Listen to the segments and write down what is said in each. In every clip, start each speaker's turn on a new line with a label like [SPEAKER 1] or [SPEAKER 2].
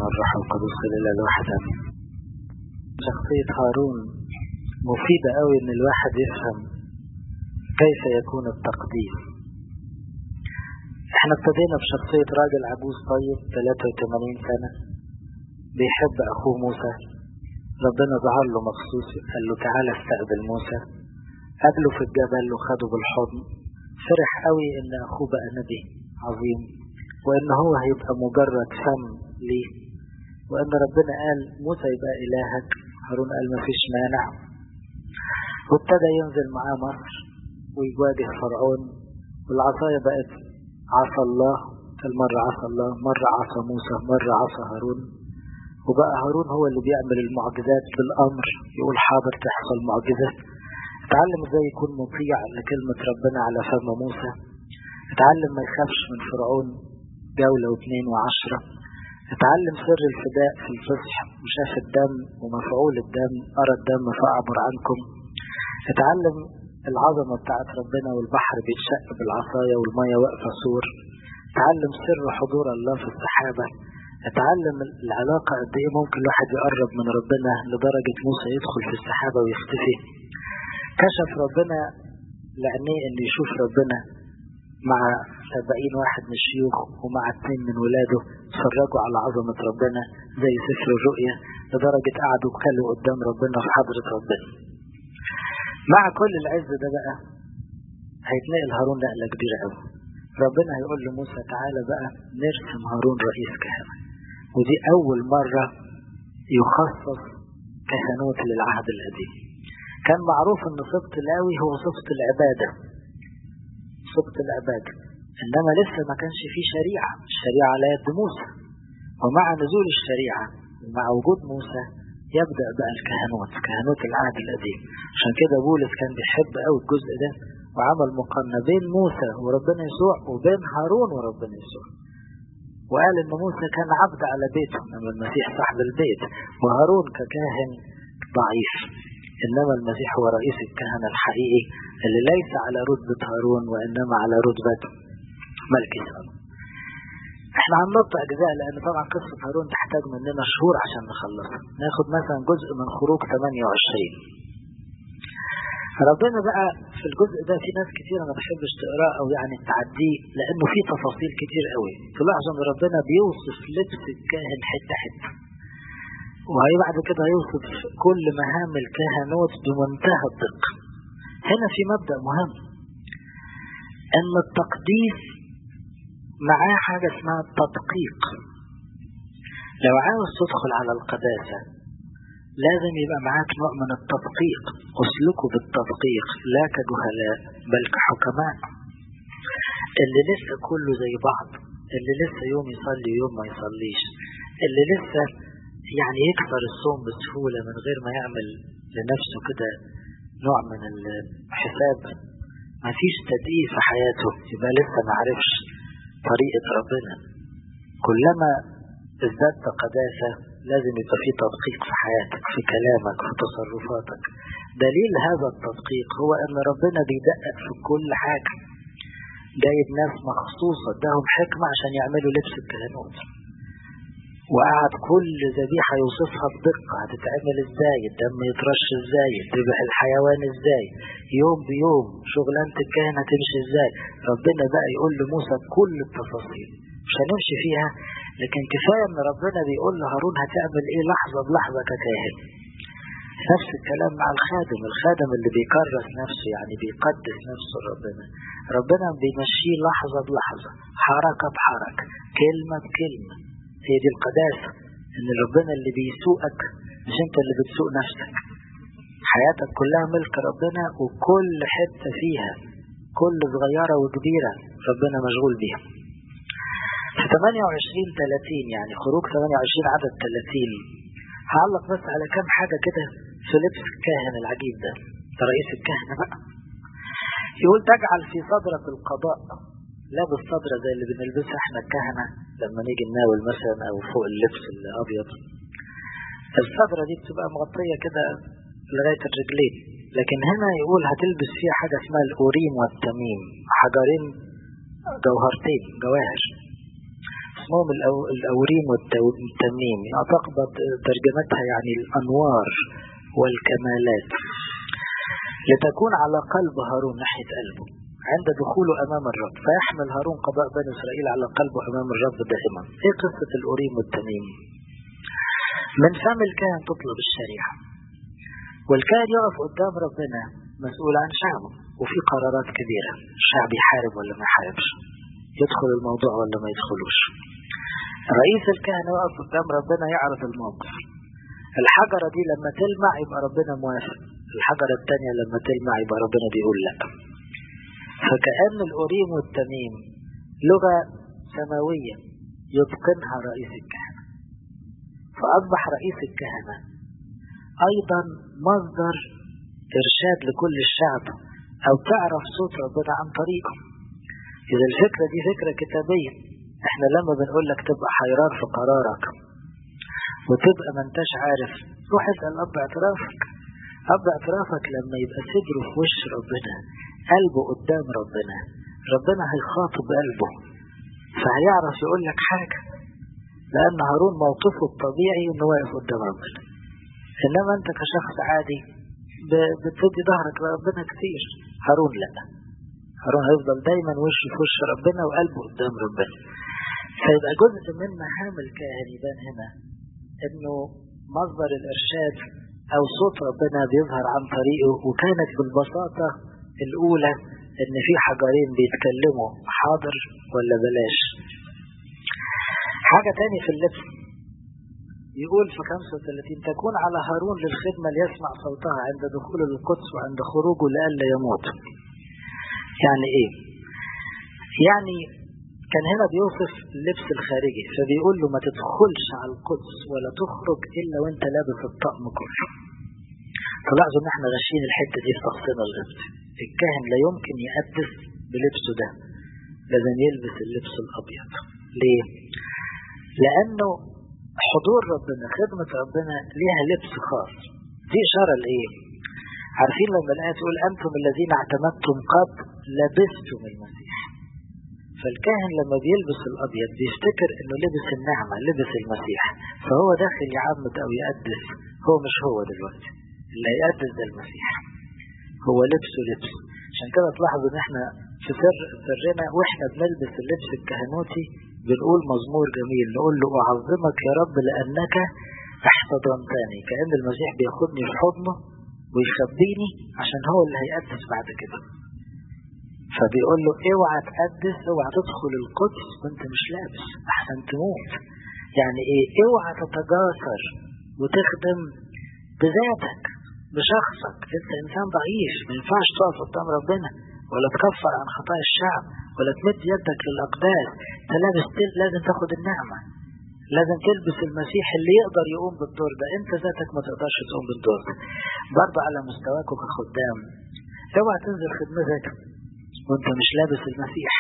[SPEAKER 1] والروح القدس إلى الواحد آمين شخصية هارون مفيدة قوي إن الواحد يفهم كيف يكون التقديس احنا ابتدينا بشخصية راجل عجوز طيب 83 سنة بيحب أخوه موسى ربنا ظهر له مخصوص قال له تعالى استقبل موسى قابله في الجبل وخده بالحضن فرح قوي ان اخوه بقى نبي عظيم وان هو هيبقى مجرد فم ليه وان ربنا قال موسى يبقى الهك هارون قال مفيش مانع وابتدى ينزل معاه مصر ويواجه فرعون والعصاية بقت عصا الله المرة عصا الله مرة عصا موسى مرة عصا هارون وبقى هارون هو اللي بيعمل المعجزات بالأمر يقول حاضر تحصل معجزة اتعلم ازاي يكون مطيع لكلمة ربنا على فم موسى اتعلم ما يخافش من فرعون جولة واثنين وعشرة اتعلم سر الفداء في الفصح وشاف الدم ومفعول الدم أرى الدم فأعبر عنكم اتعلم العظمة بتاعت ربنا والبحر بيتشق بالعصاية والمية واقفة سور اتعلم سر حضور الله في السحابة اتعلم العلاقة قد ايه ممكن الواحد يقرب من ربنا لدرجة موسى يدخل في السحابة ويختفي كشف ربنا لعينيه انه يشوف ربنا مع سبعين واحد من الشيوخ ومع اثنين من ولاده اتفرجوا على عظمة ربنا زي سفر الرؤيا لدرجة قعدوا بكلوا قدام ربنا في حضرة ربنا مع كل العز ده بقى هيتنقل هارون نقلة كبيرة قوي ربنا هيقول لموسى تعالى بقى نرسم هارون رئيس كهنة ودي أول مرة يخصص كهنوت للعهد القديم كان معروف ان صفة اللاوي هو صفة العبادة صفة العبادة انما لسه ما كانش فيه شريعة الشريعة على يد موسى ومع نزول الشريعة ومع وجود موسى يبدأ بقى الكهنوت كهنوت العهد القديم عشان كده بولس كان بيحب قوي الجزء ده وعمل مقارنة بين موسى وربنا يسوع وبين هارون وربنا يسوع وقال ان موسى كان عبد على بيته انما المسيح صاحب البيت وهارون ككاهن ضعيف إنما المسيح هو رئيس الكهنة الحقيقي اللي ليس على رتبة هارون وإنما على رتبة ملك إسرائيل احنا هننط أجزاء لأن طبعا قصة هارون تحتاج مننا شهور عشان نخلصها ناخد مثلا جزء من خروج 28 ربنا بقى في الجزء ده في ناس كتير ما بحبش تقراه او يعني تعديه لانه فيه تفاصيل كتير قوي تلاحظوا ان ربنا بيوصف لبس الكاهن حته حته وهي بعد كده هيوصف كل مهام الكهنوت بمنتهى الدقة هنا في مبدأ مهم ان التقديس معاه حاجة اسمها التدقيق لو عاوز تدخل على القداسة لازم يبقى معاك نوع من التدقيق اسلكوا بالتدقيق لا كجهلاء بل كحكماء اللي لسه كله زي بعض اللي لسه يوم يصلي ويوم ما يصليش اللي لسه يعني يكسر الصوم بسهولة من غير ما يعمل لنفسه كده نوع من الحساب ما فيش تدقيق في حياته يبقى لسه ما عرفش طريقة ربنا كلما ازددت قداسة لازم يبقى في تدقيق في حياتك في كلامك في تصرفاتك دليل هذا التدقيق هو ان ربنا بيدقق في كل حاجة جايب ناس مخصوصة اداهم حكمة عشان يعملوا لبس الكهنوت وقعد كل ذبيحة يوصفها بدقة هتتعمل ازاي الدم يترش ازاي يذبح الحيوان ازاي يوم بيوم شغلانة الكهنة تمشي ازاي ربنا بقى يقول لموسى كل التفاصيل مش هنمشي فيها لكن كفاية ان ربنا بيقول لهارون هتعمل ايه لحظة بلحظة ككاهن نفس الكلام مع الخادم الخادم اللي بيكرس نفسه يعني بيقدس نفسه ربنا ربنا بيمشيه لحظة بلحظة حركة بحركة كلمة بكلمة هي دي القداسة ان ربنا اللي بيسوقك مش انت اللي بتسوق نفسك حياتك كلها ملك ربنا وكل حتة فيها كل صغيرة وكبيرة ربنا مشغول بيها في 28 30 يعني خروج 28 عدد 30 هعلق بس على كام حاجة كده في لبس الكاهن العجيب ده ده رئيس الكهنة بقى يقول تجعل في صدرة القضاء لابس صدرة زي اللي بنلبسها احنا الكهنة لما نيجي نناول مثلا او فوق اللبس الابيض الصدرة دي بتبقى مغطية كده لغاية الرجلين لكن هنا يقول هتلبس فيها حاجة اسمها الأوريم والتميم حجرين جوهرتين جواهر اسمهم الأوريم والتميم أعتقد ترجمتها يعني الأنوار والكمالات لتكون على قلب هارون ناحية قلبه عند دخوله أمام الرب فيحمل هارون قضاء بني إسرائيل على قلبه أمام الرب دائما إيه قصة الأوريم والتميم من فم الكاهن تطلب الشريعة والكاهن يقف قدام ربنا مسؤول عن شعبه وفي قرارات كبيرة الشعب يحارب ولا ما يحاربش يدخل الموضوع ولا ما يدخلوش رئيس الكهنة يقف قدام ربنا يعرض الموقف الحجرة دي لما تلمع يبقى ربنا موافق الحجرة الثانية لما تلمع يبقى ربنا بيقول لا فكأن الأوريم والتميم لغة سماوية يتقنها رئيس الكهنة فأصبح رئيس الكهنة أيضا مصدر إرشاد لكل الشعب أو تعرف صوت ربنا عن طريقه إذا الفكرة دي فكرة كتابية احنا لما بنقول لك تبقى حيران في قرارك وتبقى ما انتش عارف روح اسأل أب اعترافك أب اعترافك لما يبقى صدره في وش ربنا قلبه قدام ربنا ربنا هيخاطب قلبه فهيعرف يقول لك حاجة لأن هارون موقفه الطبيعي إنه واقف قدام ربنا إنما أنت كشخص عادي بتدي ظهرك لربنا كتير هارون لا هارون هيفضل دايما وشه في وش ربنا وقلبه قدام ربنا فيبقى جزء من مهام الكاهن يبان هنا انه مصدر الارشاد او صوت ربنا بيظهر عن طريقه وكانت بالبساطة الاولى ان في حجرين بيتكلموا حاضر ولا بلاش حاجة تاني في اللبس يقول في 35 تكون على هارون للخدمة ليسمع صوتها عند دخول القدس وعند خروجه لئلا يموت يعني ايه يعني كان هنا بيوصف اللبس الخارجي فبيقول له ما تدخلش على القدس ولا تخرج الا وانت لابس الطقم كله تلاحظوا ان احنا غاشين الحته دي في تخصيص اللبس الكاهن لا يمكن يقدس بلبسه ده لازم يلبس اللبس الابيض ليه لانه حضور ربنا خدمة ربنا ليها لبس خاص دي اشاره لايه عارفين لما الايه تقول انتم الذين اعتمدتم قد لبستم المسيح فالكاهن لما بيلبس الابيض بيفتكر انه لبس النعمه لبس المسيح فهو داخل يعمد او يقدس هو مش هو دلوقتي اللي هيقدس ده المسيح هو لبسه لبس عشان كده تلاحظوا ان احنا في سر سرنا واحنا بنلبس اللبس الكهنوتي بنقول مزمور جميل نقول له اعظمك يا رب لانك احتضنتني كان المسيح بياخدني في حضنه ويخبيني عشان هو اللي هيقدس بعد كده فبيقول له اوعى تقدس اوعى تدخل القدس وانت مش لابس احسن تموت يعني ايه اوعى تتجاسر وتخدم بذاتك بشخصك انت انسان ضعيف ما ينفعش تقف قدام ربنا ولا تكفر عن خطايا الشعب ولا تمد يدك للاقداس انت لابس لازم تاخد النعمه لازم تلبس المسيح اللي يقدر يقوم بالدور ده انت ذاتك ما تقدرش تقوم بالدور ده برضه على مستواك كخدام اوعى تنزل خدمتك وانت مش لابس المسيح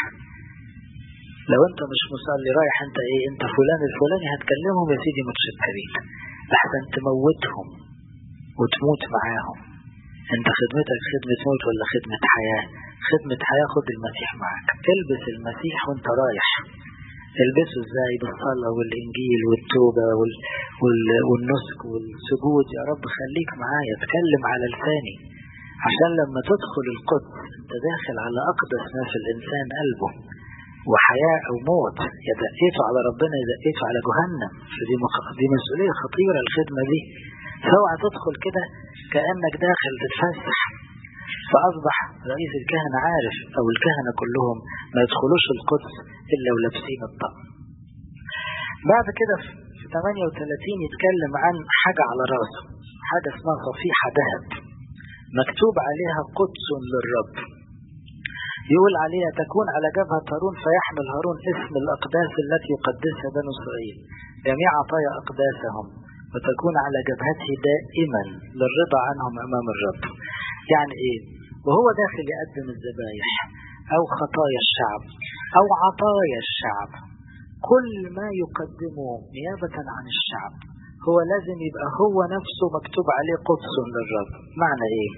[SPEAKER 1] لو انت مش مصلي رايح انت ايه انت فلان الفلاني هتكلمهم يا سيدي متشكرين لحسن تموتهم وتموت معاهم انت خدمتك خدمة موت ولا خدمة حياة خدمة حياة خد المسيح معك البس المسيح وانت رايح البسه ازاي بالصلاة والانجيل والتوبة وال... وال... والنسك والسجود يا رب خليك معايا اتكلم على لساني عشان لما تدخل القدس انت داخل على اقدس ما في الانسان قلبه وحياة او موت يا دقيته على ربنا يا دقيته على جهنم فدي مق... دي مسؤولية خطيرة الخدمة دي فاوعى تدخل كده كأنك داخل تتفسح فأصبح رئيس الكهنة عارف أو الكهنة كلهم ما يدخلوش القدس إلا ولابسين الطقم بعد كده في 38 يتكلم عن حاجة على راسه حاجة اسمها صفيحة ذهب مكتوب عليها قدس للرب يقول عليها تكون على جبهة هارون فيحمل هارون اسم الأقداس التي يقدسها بنو إسرائيل جميع عطايا أقداسهم وتكون على جبهته دائما للرضا عنهم أمام الرب يعني إيه وهو داخل يقدم الذبايح أو خطايا الشعب أو عطايا الشعب كل ما يقدمه نيابة عن الشعب هو لازم يبقى هو نفسه مكتوب عليه قدس للرب معنى ايه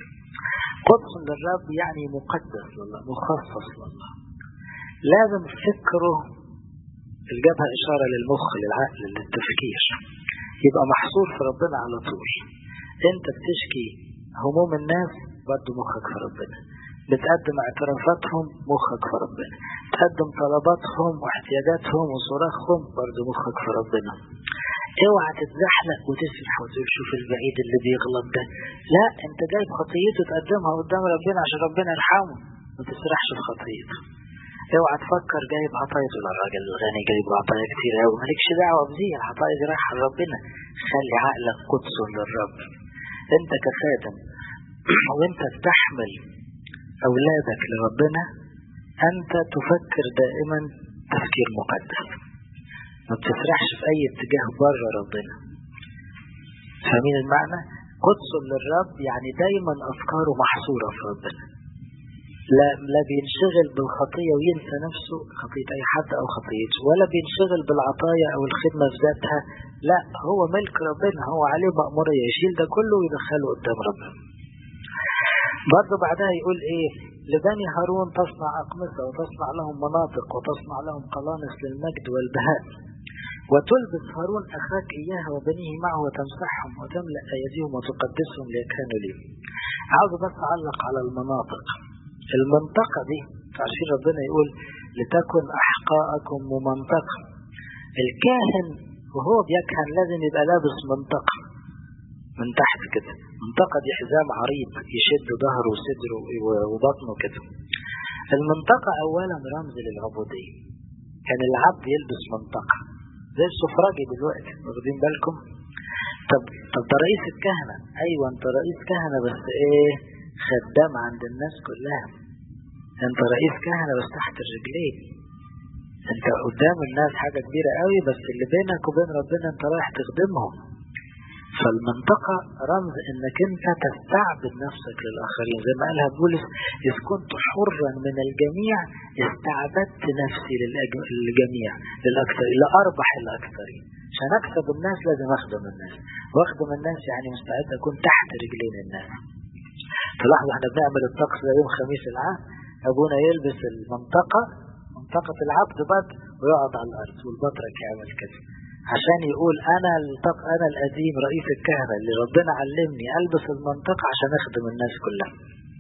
[SPEAKER 1] قدس للرب يعني مقدس لله مخصص لله لازم فكره الجبهة إشارة للمخ للعقل للتفكير يبقى محصور في ربنا على طول انت بتشكي هموم الناس برضه مخك في ربنا بتقدم اعترافاتهم مخك في ربنا تقدم طلباتهم واحتياجاتهم وصراخهم برضه مخك في ربنا اوعى تتزحلق وتسرح وتقول شوف البعيد اللي بيغلط ده لا انت جايب خطيته تقدمها قدام ربنا عشان ربنا يرحمه ما تسرحش في خطيته اوعى تفكر جايب عطايته للراجل الغني جايب عطايا كتير قوي مالكش دعوه بدي العطايا دي رايحه لربنا خلي عقلك قدس للرب انت كخادم وانت تحمل اولادك لربنا انت تفكر دائما تفكير مقدس ما بتسرحش في اي اتجاه بره ربنا فاهمين المعنى قدس للرب يعني دايما افكاره محصوره في ربنا لا لا بينشغل بالخطية وينسى نفسه خطية أي حد أو خطيته ولا بينشغل بالعطايا أو الخدمة في ذاتها لا هو ملك ربنا هو عليه مأمورية يشيل ده كله ويدخله قدام ربنا برضه بعدها يقول إيه لبني هارون تصنع أقمصة وتصنع لهم مناطق وتصنع لهم قلانس للمجد والبهاء وتلبس هارون أخاك إياها وبنيه معه وتمسحهم وتملأ أيديهم وتقدسهم ليكانوا لي عاوز بس أعلق على المناطق المنطقة دي عشان ربنا يقول لتكن أحقاءكم ممنطقة الكاهن وهو بيكهن لازم يبقى لابس منطقة من تحت كده منطقة دي حزام عريض يشد ظهره وصدره وبطنه كده المنطقة أولا رمز للعبودية كان العبد يلبس منطقة زي السفراجي دلوقتي واخدين بالكم طب طب ده رئيس الكهنة أيوة أنت رئيس كهنة بس إيه خدام عند الناس كلها انت رئيس كهنة بس تحت الرجلين انت قدام الناس حاجة كبيرة قوي بس اللي بينك وبين ربنا انت رايح تخدمهم فالمنطقة رمز انك انت تستعبد نفسك للاخرين زي ما قالها بولس اذ كنت حرا من الجميع استعبدت نفسي للجميع للاكثر لاربح الاكثرين عشان اكسب الناس لازم اخدم الناس واخدم الناس يعني مستعد اكون تحت رجلين الناس تلاحظوا احنا بنعمل الطقس ده يوم خميس العام ابونا يلبس المنطقة منطقة العبد بد ويقعد على الارض والبطرك يعمل كده عشان يقول انا الطق انا القديم رئيس الكهنة اللي ربنا علمني البس المنطقة عشان اخدم الناس كلها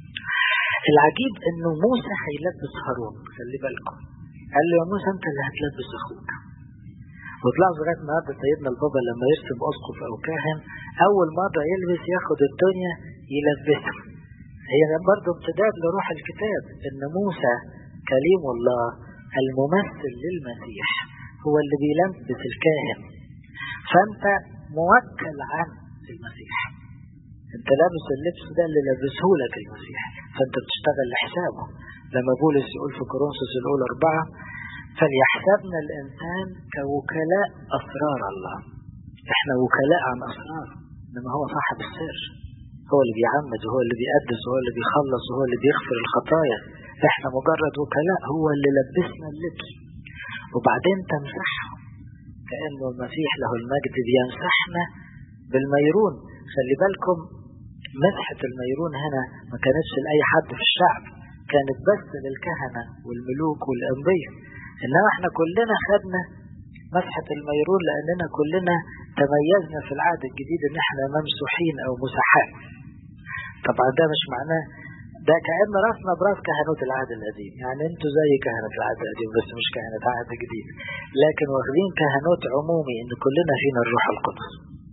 [SPEAKER 1] العجيب انه موسى هيلبس هارون خلي بالكم قال له يا موسى انت اللي هتلبس اخوك وطلعوا لغايه النهارده سيدنا البابا لما يرسم اسقف او كاهن اول مره يلبس ياخد الدنيا يلبسه هي برضه امتداد لروح الكتاب ان موسى كليم الله الممثل للمسيح هو اللي بيلبس الكاهن فانت موكل عن المسيح انت لابس اللبس ده اللي لبسه لك المسيح فانت بتشتغل لحسابه لما بولس يقول في كورنثوس الاولى اربعه فليحسبنا الانسان كوكلاء اسرار الله احنا وكلاء عن اسرار انما هو صاحب السر هو اللي بيعمد وهو اللي بيقدس وهو اللي بيخلص وهو اللي بيغفر الخطايا احنا مجرد وكلاء هو اللي لبسنا اللبس وبعدين تمسحهم كأنه المسيح له المجد بيمسحنا بالميرون خلي بالكم مسحة الميرون هنا ما كانتش لأي حد في الشعب كانت بس للكهنة والملوك والأنبياء إنما احنا كلنا خدنا مسحة الميرون لأننا كلنا تميزنا في العهد الجديد إن احنا ممسوحين أو مسحاء طبعا ده مش معناه ده كأن راسنا براس كهنوت العهد القديم يعني انتوا زي كهنة العهد القديم بس مش كهنة عهد جديد لكن واخدين كهنوت عمومي ان كلنا فينا الروح القدس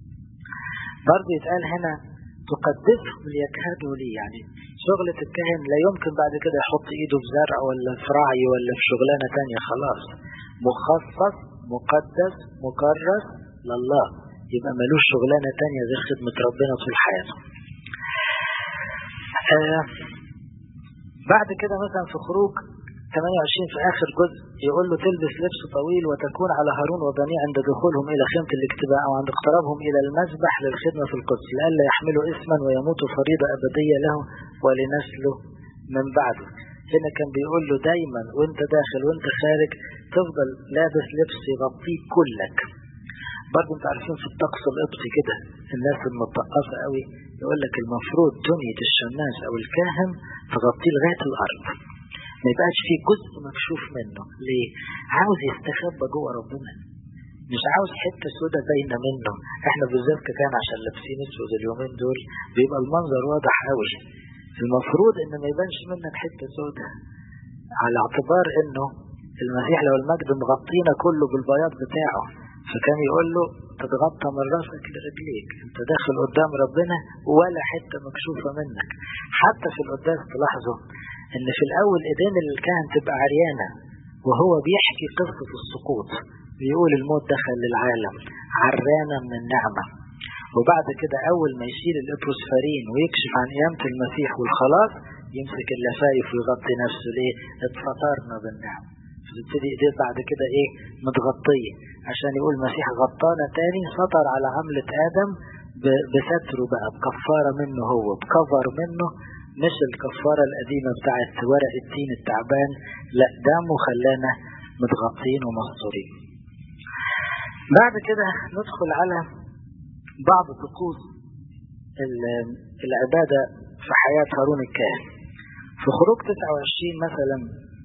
[SPEAKER 1] برضه يتقال هنا تقدسهم ليكهدوا لي يعني شغلة الكاهن لا يمكن بعد كده يحط ايده في زرع ولا في رعي ولا في شغلانة تانية خلاص مخصص مقدس مكرس لله يبقى ملوش شغلانة تانية غير خدمة ربنا طول حياته آه بعد كده مثلا في خروج 28 في آخر جزء يقول له تلبس لبس طويل وتكون على هارون وبنيه عند دخولهم إلى خيمة الاجتماع أو عند اقترابهم إلى المذبح للخدمة في القدس لئلا يحملوا اسما ويموتوا فريضة أبدية له ولنسله من بعده هنا كان بيقول له دايما وانت داخل وانت خارج تفضل لابس لبس يغطيك كلك برضه انت عارفين في الطقس القبطي كده الناس المتقصة قوي يقول لك المفروض دنيا الشماس او الكاهن تغطيه لغاية الارض ما يبقاش فيه جزء مكشوف منه ليه عاوز يستخبى جوه ربنا مش عاوز حته سودة باينه منه احنا بالذات كان عشان لابسين اسود اليومين دول بيبقى المنظر واضح قوي المفروض ان ما يبانش منك حته سودة على اعتبار انه المسيح لو المجد مغطينا كله بالبياض بتاعه فكان يقول له تتغطى من راسك لرجليك انت داخل قدام ربنا ولا حته مكشوفه منك حتى في القداس تلاحظوا ان في الاول ايدين الكاهن تبقى عريانه وهو بيحكي قصه السقوط بيقول الموت دخل للعالم عرانه من النعمه وبعد كده اول ما يشيل الابروسفارين ويكشف عن قيامه المسيح والخلاص يمسك اللفايف ويغطي نفسه ليه اتفطرنا بالنعمه تبتدي ايديه بعد كده ايه متغطيه عشان يقول المسيح غطانا تاني سطر على عملة ادم بستره بقى بكفارة منه هو بكفر منه مش الكفارة القديمة بتاعت ورق التين التعبان لا دمه خلانا متغطين ومستورين بعد كده ندخل على بعض طقوس العبادة في حياة هارون الكاهن في خروج 29 مثلا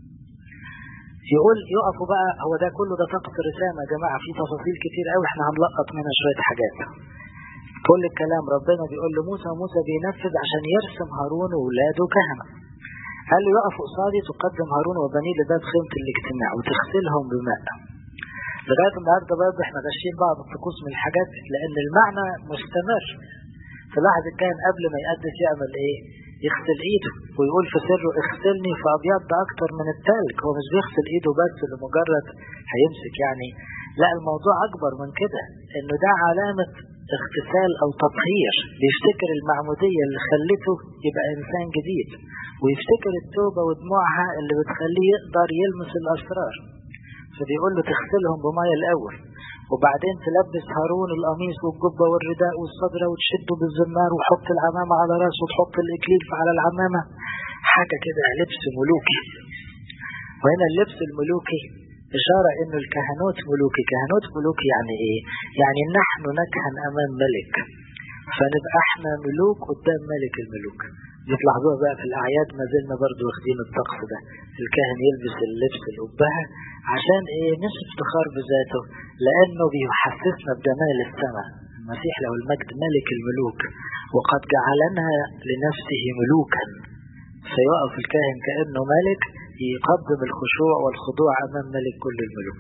[SPEAKER 1] يقول يقفوا بقى هو ده كله ده طقس رسالة يا جماعة في تفاصيل كتير قوي احنا هنلقط منها شوية حاجات كل الكلام ربنا بيقول لموسى موسى بينفذ عشان يرسم هارون وولاده كهنة قال له يقف قصادي تقدم هارون وبنيه لباب خيمة الاجتماع وتغسلهم بماء لغاية النهاردة برضه احنا غاشين بعض الطقوس من الحاجات لأن المعنى مستمر فلاحظ كان قبل ما يقدس يعمل ايه؟ يغسل ايده ويقول في سره اغسلني فابيض اكتر من التلج هو مش بيغسل ايده بس لمجرد هيمسك يعني لا الموضوع اكبر من كده انه ده علامة اغتسال او تطهير بيفتكر المعمودية اللي خلته يبقى انسان جديد ويفتكر التوبة ودموعها اللي بتخليه يقدر يلمس الاسرار فبيقول له تغسلهم بمية الاول وبعدين تلبس هارون القميص والجبة والرداء والصدرة وتشده بالزمار وحط العمامة على راسه وتحط الإكليل على العمامة حاجة كده لبس ملوكي وهنا اللبس الملوكي إشارة إنه الكهنوت ملوكي كهنوت ملوكي يعني إيه؟ يعني نحن نكهن أمام ملك فنبقى احنا ملوك قدام ملك الملوك دي تلاحظوها بقى في الأعياد ما زلنا برضه واخدين الطقس ده الكاهن يلبس اللبس القبهة عشان ايه مش افتخار بذاته لأنه بيحسسنا بجمال السماء المسيح له المجد ملك الملوك وقد جعلنا لنفسه ملوكا فيقف الكاهن كأنه ملك يقدم الخشوع والخضوع أمام ملك كل الملوك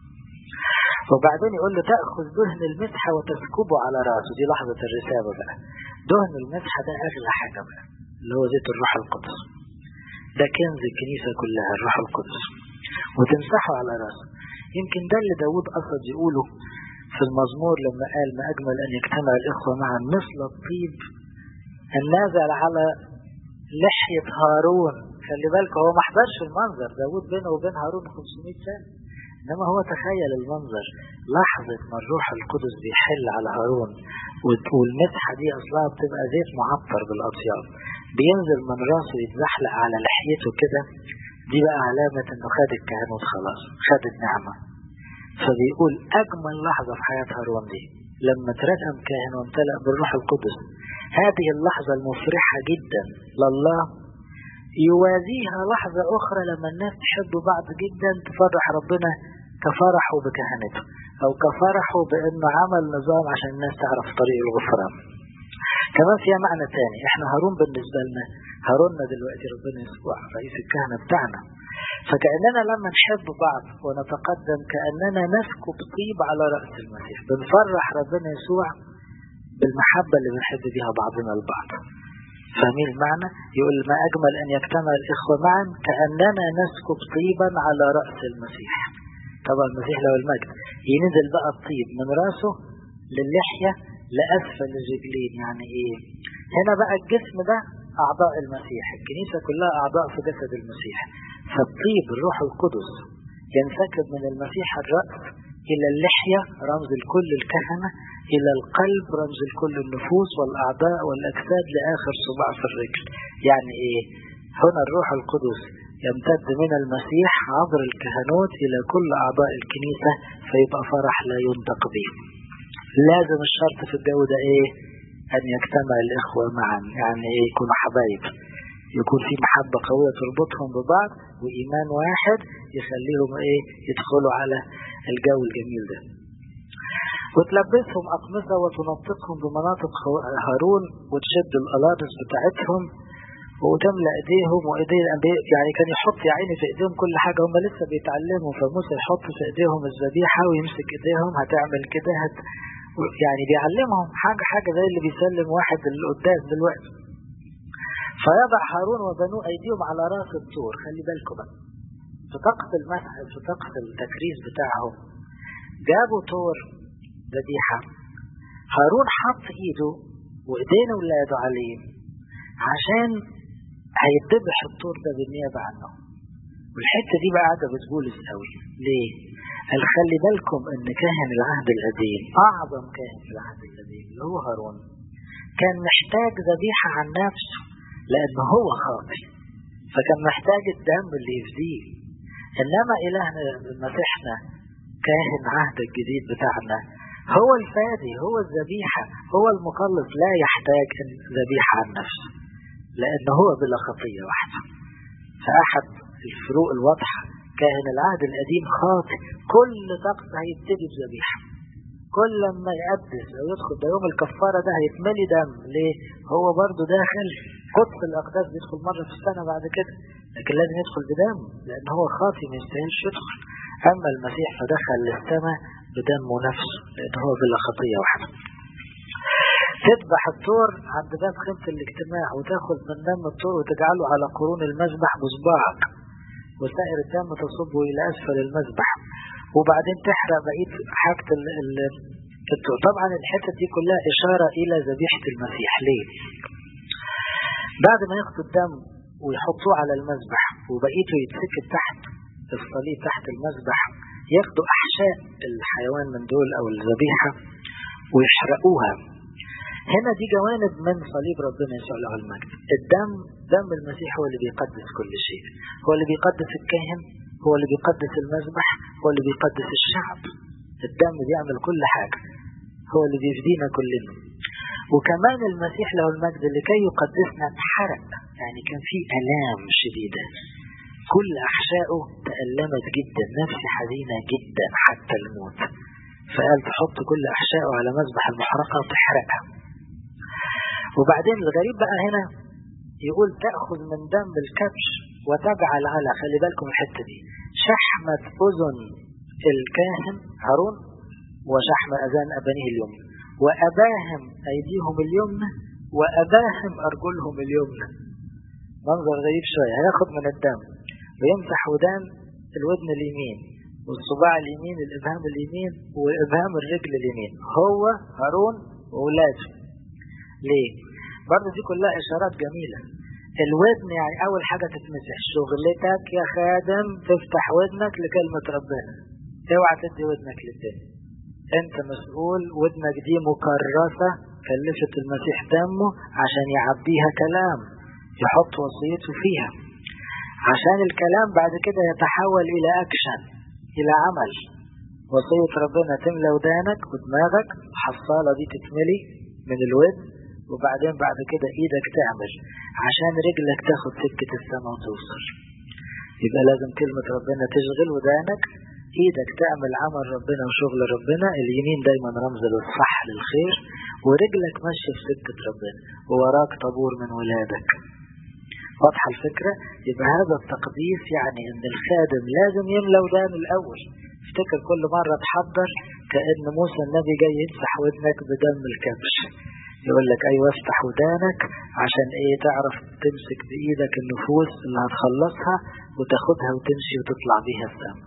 [SPEAKER 1] وبعدين يقول له تأخذ دهن المسحة وتسكبه على رأسه دي لحظة الرسالة بقى دهن المسحة ده أغلى حاجة بقى اللي هو زيت الروح القدس ده كنز الكنيسة كلها الروح القدس وتمسحه على رأسه يمكن ده اللي داود قصد يقوله في المزمور لما قال ما أجمل أن يجتمع الإخوة معا مثل الطيب النازل على لحية هارون خلي بالك هو ما حضرش المنظر داود بينه وبين هارون 500 سنة إنما هو تخيل المنظر لحظة ما الروح القدس بيحل على هارون والمسحة دي أصلها بتبقى زيت معطر بالأطياب بينزل من راسه يتزحلق على لحيته كده دي بقى علامة إنه خد الكهنوت خلاص خد النعمة فبيقول أجمل لحظة في حياة هارون دي لما اترسم كاهن وامتلأ بالروح القدس هذه اللحظة المفرحة جدا لله يوازيها لحظة أخرى لما الناس تحب بعض جدا تفرح ربنا كفرحه بكهنته أو كفرحه بأنه عمل نظام عشان الناس تعرف طريق الغفران كمان فيها معنى تاني احنا هارون بالنسبة لنا هاروننا دلوقتي ربنا يسوع رئيس الكهنة بتاعنا فكأننا لما نحب بعض ونتقدم كأننا نسكب طيب على رأس المسيح بنفرح ربنا يسوع بالمحبة اللي بنحب بيها بعضنا البعض فاهمين المعنى؟ يقول ما أجمل أن يجتمع الإخوة معا كأننا نسكب طيبا على رأس المسيح طبعا المسيح له المجد ينزل بقى الطيب من راسه للحية لأسفل الرجلين يعني إيه؟ هنا بقى الجسم ده أعضاء المسيح الكنيسة كلها أعضاء في جسد المسيح فالطيب الروح القدس ينسكب من المسيح الرأس إلى اللحية رمز لكل الكهنة إلى القلب رمز لكل النفوس والأعضاء والأجساد لآخر صباع في الرجل يعني إيه هنا الروح القدس يمتد من المسيح عبر الكهنوت إلى كل أعضاء الكنيسة فيبقى فرح لا ينطق به لازم الشرط في الجو ده إيه أن يجتمع الإخوة معا يعني إيه يكونوا حبايب يكون في محبة قوية تربطهم ببعض وإيمان واحد يخليهم إيه يدخلوا على الجو الجميل ده وتلبسهم أقمصة وتنطقهم بمناطق هارون وتشد الألاطس بتاعتهم وتملى ايديهم وايدي الانبياء يعني كان يحط يا عيني في ايديهم كل حاجه هم لسه بيتعلموا فموسى يحط في ايديهم الذبيحه ويمسك ايديهم هتعمل كده هت يعني بيعلمهم حاجه حاجه زي اللي بيسلم واحد اللي قدام دلوقتي فيضع هارون وبنو ايديهم على راس الطور خلي بالكم بقى في طقس المسح في طقس التكريس بتاعهم جابوا طور ذبيحه هارون حط ايده وايدين ولاده عليه عشان هيتذبح الطور ده بالنيابة عنه والحتة دي بقى قاعدة بتبولس قوي ليه؟ قال خلي بالكم ان كاهن العهد القديم اعظم كاهن في العهد القديم اللي هو هارون كان محتاج ذبيحة عن نفسه لان هو خاطئ فكان محتاج الدم اللي يفديه انما الهنا مسيحنا كاهن عهد الجديد بتاعنا هو الفادي هو الذبيحة هو المخلص لا يحتاج ذبيحة عن نفسه لأنه هو بلا خطية وحده فأحد الفروق الواضحة كاهن العهد القديم خاطئ كل طقس هيبتدي بذبيحة كل ما يقدس أو يدخل ده يوم الكفارة ده هيتملي دم ليه؟ هو برضه داخل قدس الأقداس بيدخل مرة في السنة بعد كده لكن لازم يدخل بدم لأن هو خاطئ ما يستاهلش يدخل أما المسيح فدخل للسماء بدمه نفسه لأن هو بلا خطية واحدة تذبح الطور عند باب خيمة الاجتماع وتاخذ من دم الطور وتجعله على قرون المذبح بصباعك وسائر الدم تصبه إلى أسفل المذبح وبعدين تحرق بقية حاجة ال ال الطور طبعا الحتة دي كلها إشارة إلى ذبيحة المسيح ليه؟ بعد ما ياخدوا الدم ويحطوه على المذبح وبقيته يتسكب تحت الصليب تحت المذبح ياخدوا أحشاء الحيوان من دول أو الذبيحة ويحرقوها هنا دي جوانب من صليب ربنا يسوع له المجد الدم دم المسيح هو اللي بيقدس كل شيء هو اللي بيقدس الكاهن هو اللي بيقدس المذبح هو اللي بيقدس الشعب الدم بيعمل كل حاجة هو اللي بيفدينا كلنا وكمان المسيح له المجد لكي يقدسنا اتحرق يعني كان في آلام شديدة كل أحشائه تألمت جدا نفسي حزينة جدا حتى الموت فقال تحط كل أحشائه على مذبح المحرقة وتحرقها وبعدين الغريب بقى هنا يقول تأخذ من دم الكبش وتجعل على خلي بالكم الحتة دي شحمة أذن الكاهن هارون وشحم أذان أبانيه اليمنى وأباهم أيديهم اليمنى وأباهم أرجلهم اليمنى منظر غريب شوية هياخد من الدم ويمسح ودان الودن اليمين والصباع اليمين الإبهام اليمين وإبهام الرجل اليمين هو هارون وولاده ليه؟ برضه دي كلها إشارات جميلة الودن يعني أول حاجة تتمسح شغلتك يا خادم تفتح ودنك لكلمة ربنا اوعى تدي ودنك للدنيا انت مسؤول ودنك دي مكرسة كلفت المسيح دمه عشان يعبيها كلام يحط وصيته فيها عشان الكلام بعد كده يتحول إلى أكشن إلى عمل وصية ربنا تملى ودانك ودماغك الحصالة دي تتملي من الودن وبعدين بعد كده ايدك تعمل عشان رجلك تاخد سكة السماء وتوصل يبقى لازم كلمة ربنا تشغل ودانك ايدك تعمل عمل ربنا وشغل ربنا اليمين دايما رمز للصح للخير ورجلك ماشية في سكة ربنا ووراك طابور من ولادك واضحة الفكرة يبقى هذا التقديس يعني ان الخادم لازم يملى ودانه الاول افتكر كل مرة تحضر كأن موسى النبي جاي يمسح ودنك بدم الكبش يقول لك ايوه افتح ودانك عشان ايه تعرف تمسك بايدك النفوس اللي هتخلصها وتاخدها وتمشي وتطلع بيها السما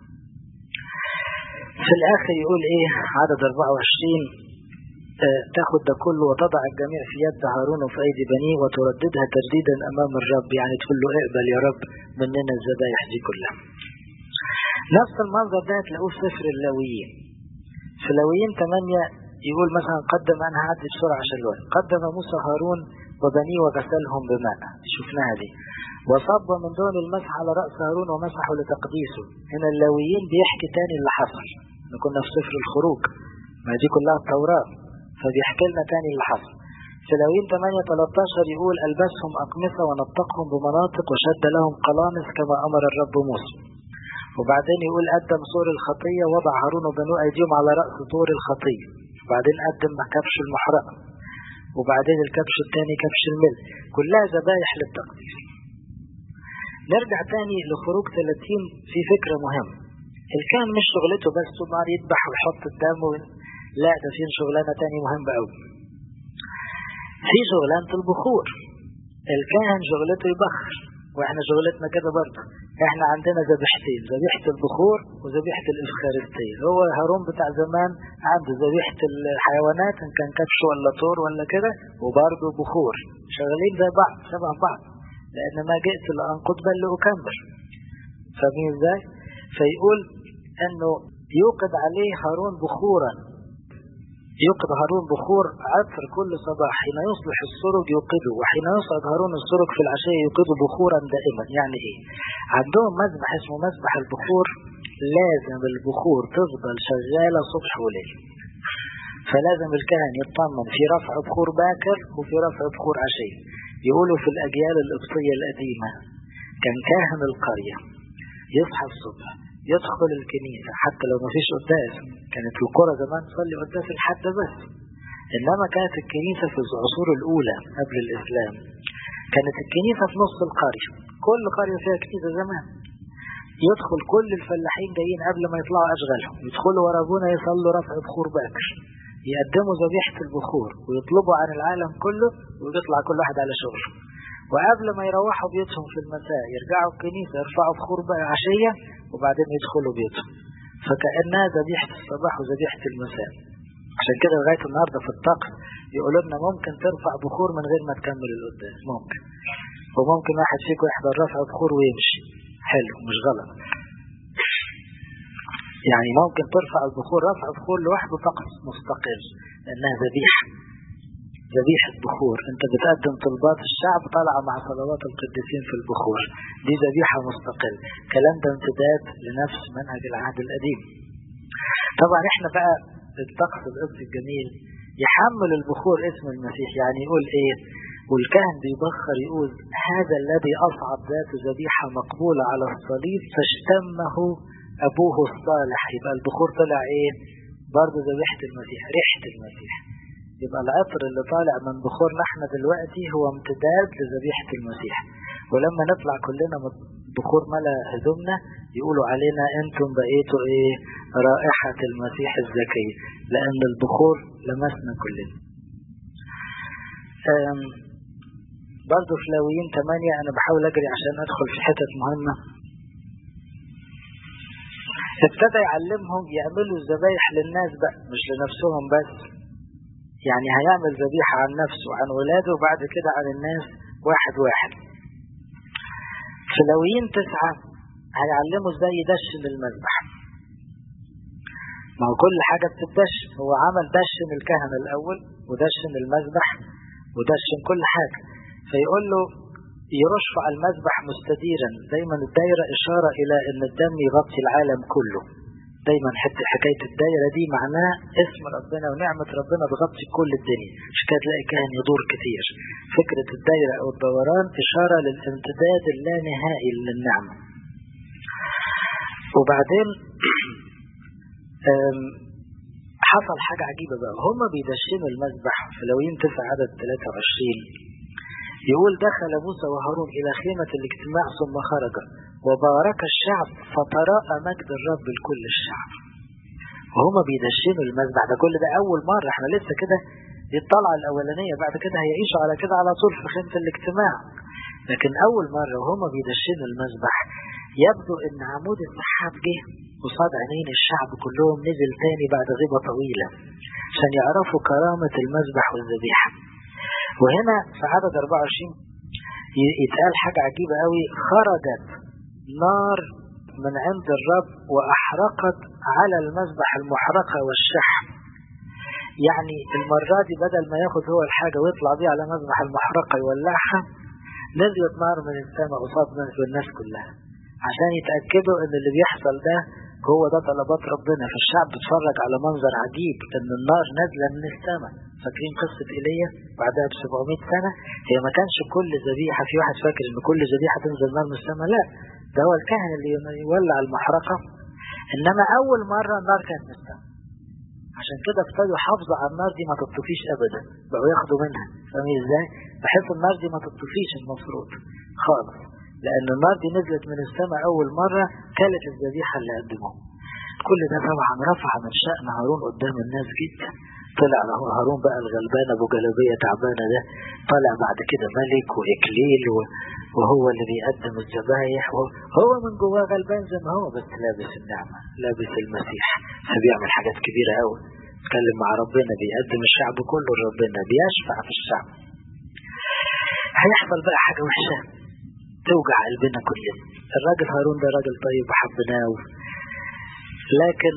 [SPEAKER 1] في الاخر يقول ايه عدد 24 آه تاخد ده كله وتضع الجميع في يد هارون وفي ايدي بنيه وترددها ترديدا امام الرب يعني تقول له اقبل يا رب مننا الذبايح دي كلها نفس المنظر ده تلاقوه في سفر اللاويين في لاويين 8 يقول مثلا قدم انا هعدي بسرعه عشان الوقت قدم موسى هارون وبنيه وغسلهم بماء شفناها دي وصب من دون المسح على راس هارون ومسحه لتقديسه هنا اللاويين بيحكي تاني اللي حصل كنا في سفر الخروج ما دي كلها التوراه فبيحكي لنا تاني اللي حصل في لاويين 8 13 يقول ألبسهم أقمصة ونطقهم بمناطق وشد لهم قلامس كما أمر الرب موسى وبعدين يقول قدم سور الخطية وضع هارون وبنو أيديهم على رأس طور الخطية وبعدين قدم كبش المحرقة وبعدين الكبش الثاني كبش الملك كلها ذبايح للتقديس نرجع تاني لخروج 30 في فكرة مهمة الكاهن مش شغلته بس طول يذبح ويحط الدم و... لا ده في شغلانة تاني مهمة قوي في شغلانة البخور الكاهن شغلته يبخر واحنا شغلتنا كده برضه احنا عندنا ذبيحتين ذبيحة البخور وذبيحة الافخارستية هو هارون بتاع زمان عنده ذبيحة الحيوانات ان كان كبش ولا طور ولا كده وبرضه بخور شغالين زي بعض شبه بعض لان ما جئت لانقض بل لاكمل فاهمين ازاي؟ فيقول انه يوقد عليه هارون بخورا يوقد هارون بخور عطر كل صباح حين يصبح السرج يوقده وحين يصعد هارون السرج في العشية يوقده بخورا دائما يعني ايه عندهم مذبح اسمه مذبح البخور لازم البخور تفضل شغالة صبح وليل فلازم الكهن يطمن في رفع بخور باكر وفي رفع بخور عشية يقولوا في الأجيال القبطية القديمة كان كاهن القرية يصحى الصبح يدخل الكنيسة حتى لو ما فيش قداس كانت القرى زمان تصلي قداس الحد بس إنما كانت الكنيسة في العصور الأولى قبل الإسلام كانت الكنيسة في نص القرية كل قرية فيها كنيسة زمان يدخل كل الفلاحين جايين قبل ما يطلعوا أشغالهم يدخلوا ورا أبونا يصلوا رفع بخور باكر يقدموا ذبيحة البخور ويطلبوا عن العالم كله ويطلع كل واحد على شغله وقبل ما يروحوا بيوتهم في المساء يرجعوا الكنيسة يرفعوا بخور بقى عشية وبعدين يدخلوا بيوتهم فكأنها ذبيحة الصباح وذبيحة المساء عشان كده لغاية النهاردة في الطقس يقولوا لنا ممكن ترفع بخور من غير ما تكمل القداس ممكن وممكن واحد فيكم يحضر رفع بخور ويمشي حلو مش غلط يعني ممكن ترفع البخور رفع بخور لوحده طقس مستقل لأنها ذبيحة ذبيحة بخور انت بتقدم طلبات الشعب طالعة مع صلوات القديسين في البخور دي ذبيحة مستقل كلام ده امتداد لنفس منهج العهد القديم طبعا احنا بقى الطقس القدس الجميل يحمل البخور اسم المسيح يعني يقول ايه والكهن بيبخر يقول هذا الذي أصعد ذات ذبيحة مقبولة على الصليب فاشتمه أبوه الصالح يبقى البخور طلع ايه برضه ذبيحة المسيح ريحة المسيح يبقى العطر اللي طالع من بخورنا احنا دلوقتي هو امتداد لذبيحة المسيح ولما نطلع كلنا بخور ملا هدومنا يقولوا علينا انتم بقيتوا ايه رائحة المسيح الزكي لان البخور لمسنا كلنا برضه في لاويين 8 انا بحاول اجري عشان ادخل في حتت مهمة ابتدى يعلمهم يعملوا الذبايح للناس بقى مش لنفسهم بس يعني هيعمل ذبيحة عن نفسه وعن ولاده وبعد كده عن الناس واحد واحد في لويين تسعة هيعلمه ازاي يدشن المذبح ما هو كل حاجة بتدشن هو عمل دشن الكهنة الأول ودشن المذبح ودشن كل حاجة فيقول له يرش على المذبح مستديرا دايما الدايرة إشارة إلى أن الدم يغطي العالم كله دايما حتى حكاية الدايرة دي معناها اسم ربنا ونعمة ربنا تغطي كل الدنيا مش كده تلاقي كاهن يدور كتير فكرة الدايرة أو الدوران إشارة للامتداد اللانهائي للنعمة وبعدين حصل حاجة عجيبة بقى هم بيدشنوا المذبح في لوين تسع عدد 23 يقول دخل موسى وهارون إلى خيمة الاجتماع ثم خرج وبارك الشعب فتراءى مجد الرب لكل الشعب وهم بيدشنوا المذبح ده كل ده أول مرة احنا لسه كده دي الطلعة الأولانية بعد كده هيعيشوا على كده على طول في خيمة الاجتماع لكن أول مرة وهم بيدشنوا المذبح يبدو إن عمود السحاب جه قصاد عينين الشعب كلهم نزل تاني بعد غيبة طويلة عشان يعرفوا كرامة المذبح والذبيحة وهنا في عدد 24 يتقال حاجة عجيبة قوي خرجت نار من عند الرب وأحرقت على المذبح المحرقة والشحم يعني المرة دي بدل ما ياخد هو الحاجة ويطلع بيها على مذبح المحرقة يولعها نزلت نار من السماء قصاد الناس كلها عشان يتأكدوا ان اللي بيحصل ده هو ده طلبات ربنا فالشعب بيتفرج على منظر عجيب ان النار نازله من السماء فاكرين قصه ايليا بعدها ب 700 سنه هي ما كانش كل ذبيحه في واحد فاكر ان كل ذبيحه تنزل نار من السماء لا ده هو الكاهن اللي يولع المحرقه انما اول مره النار كانت من السماء عشان كده ابتدوا يحافظوا على النار دي ما تطفيش ابدا بقوا ياخدوا منها فاهمين ازاي؟ بحيث النار دي ما تطفيش المفروض خالص لان النار دي نزلت من السماء اول مره كانت الذبيحه اللي قدموها كل ده طبعا رفع من شأن هارون قدام الناس جدا طلع له هارون بقى الغلبان ابو جلابيه تعبانه ده طلع بعد كده ملك واكليل وهو اللي بيقدم الذبايح هو من جواه غلبان زي ما هو بس لابس النعمه لابس المسيح فبيعمل حاجات كبيره قوي يتكلم مع ربنا بيقدم الشعب كله لربنا بيشفع في الشعب هيحصل بقى حاجه وحشه توجع قلبنا كلنا الراجل هارون ده راجل طيب وحبناه لكن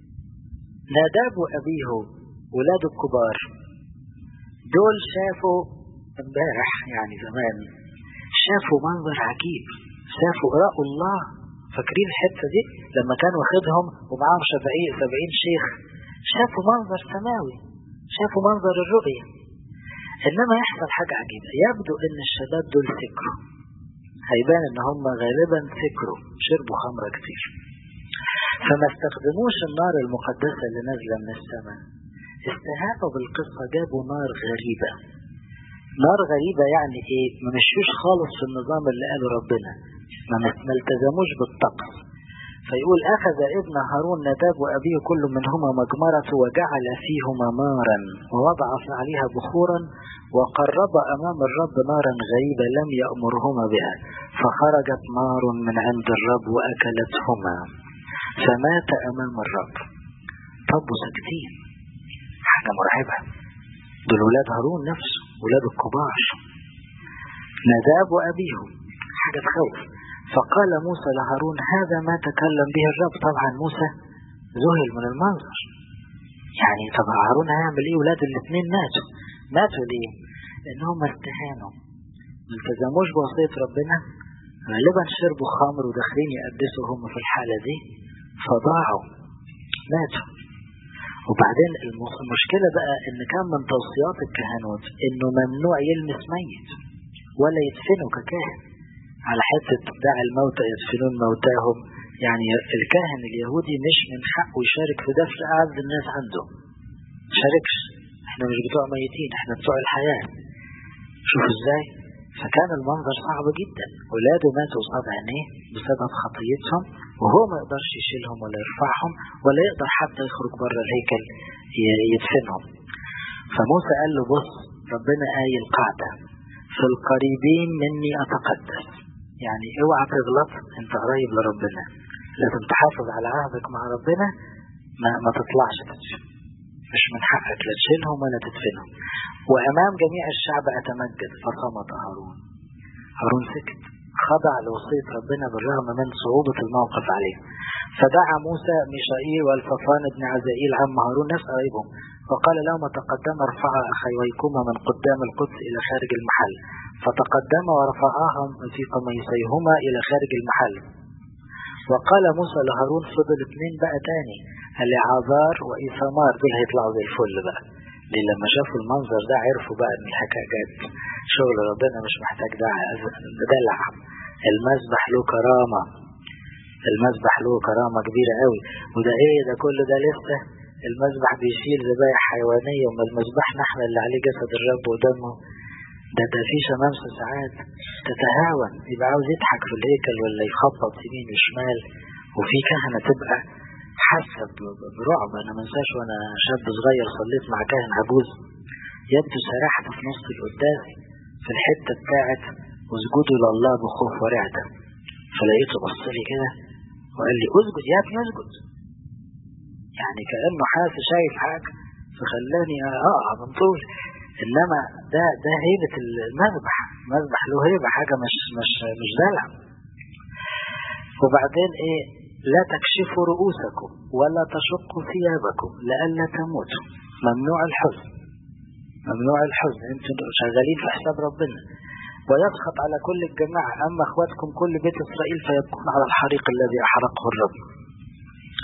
[SPEAKER 1] ناداب وأبيه ولاده الكبار دول شافوا امبارح يعني زمان شافوا منظر عجيب شافوا رأوا الله فاكرين الحتة دي لما كان واخدهم ومعاهم سبعين سبعين شيخ شافوا منظر سماوي شافوا منظر الرؤية إنما يحصل حاجة عجيبة يبدو إن الشباب دول سكروا هيبان إن هم غالبا سكروا شربوا خمرة كتير فما استخدموش النار المقدسة اللي نازلة من السماء استهانوا بالقصة جابوا نار غريبة نار غريبة يعني ايه ما مشوش خالص في النظام اللي قاله ربنا ما التزموش بالطقس فيقول أخذ ابن هارون نداب وأبيه كل منهما مجمرة وجعل فيهما نارا ووضع عليها بخورا وقرب أمام الرب نارا غريبة لم يأمرهما بها فخرجت نار من عند الرب وأكلتهما فمات أمام الرب طب ساكتين حاجة مرعبة دول ولاد هارون نفسه ولاد الكبار نداب وأبيهم حاجة تخوف فقال موسى لهارون هذا ما تكلم به الرب طبعا موسى ذهل من المنظر يعني طب هارون هيعمل ايه ولاد الاثنين ماتوا ماتوا ليه لانهم استهانوا ما التزموش بوصية ربنا غالبا شربوا خمر وداخلين يقدسوا هم في الحالة دي فضاعوا ماتوا وبعدين المشكلة بقى ان كان من توصيات الكهنوت انه ممنوع يلمس ميت ولا يدفنوا ككاهن على حتة دع الموتى يدفنون موتاهم يعني الكاهن اليهودي مش من حقه يشارك في دفن أعز الناس عنده شاركش احنا مش بتوع ميتين احنا بتوع الحياة شوف ازاي فكان المنظر صعب جدا ولاده ماتوا قصاد عينيه بسبب خطيتهم وهو ما يقدرش يشيلهم ولا يرفعهم ولا يقدر حتى يخرج بره الهيكل يدفنهم فموسى قال له بص ربنا قايل قاعدة في القريبين مني أتقدس يعني اوعى تغلط انت قريب لربنا لازم تحافظ على عهدك مع ربنا ما, ما تطلعش تدفن مش من حقك لا تشيلهم ولا تدفنهم وأمام جميع الشعب أتمجد فصمت هارون هارون سكت خضع لوصية ربنا بالرغم من صعوبة الموقف عليه فدعا موسى ميشائيل والفصان بن عزائيل عم هارون نفس قريبهم وقال لهما تقدم ارفعا أخويكما من قدام القدس إلى خارج المحل فتقدم ورفعاهم في قميصيهما إلى خارج المحل وقال موسى لهارون فضل اثنين بقى تاني العذار وإيثامار دول هيطلعوا زي الفل بقى ليه لما شافوا المنظر ده عرفوا بقى ان الحكايه جت شغل ربنا مش محتاج دعاء دلع المذبح له كرامه المذبح له كرامه كبيره قوي وده ايه ده كل ده لسه المذبح بيشيل ذبايح حيوانيه وما المذبحنا احنا اللي عليه جسد الرب ودمه ده ده في شمامسه ساعات تتهاون يبقى عاوز يضحك في الهيكل ولا يخبط يمين وشمال وفي كهنه تبقى حاسه برعب انا ما انساش وانا شاب صغير صليت مع كاهن عجوز يبدو سرحت في نص القداس في الحته بتاعت واسجدوا لله بخوف ورعده فلقيته بص لي كده وقال لي اسجد يا ابني اسجد يعني كانه حاسس شايف حاجه فخلاني اقع من طول انما ده ده هيبه المذبح المذبح له هيبه حاجه مش مش مش دلع وبعدين ايه لا تكشفوا رؤوسكم ولا تشقوا ثيابكم لئلا تموتوا ممنوع الحزن ممنوع الحزن انتم شغالين في حساب ربنا ويسخط على كل الجماعة أما أخواتكم كل بيت إسرائيل فيبكون على الحريق الذي أحرقه الرب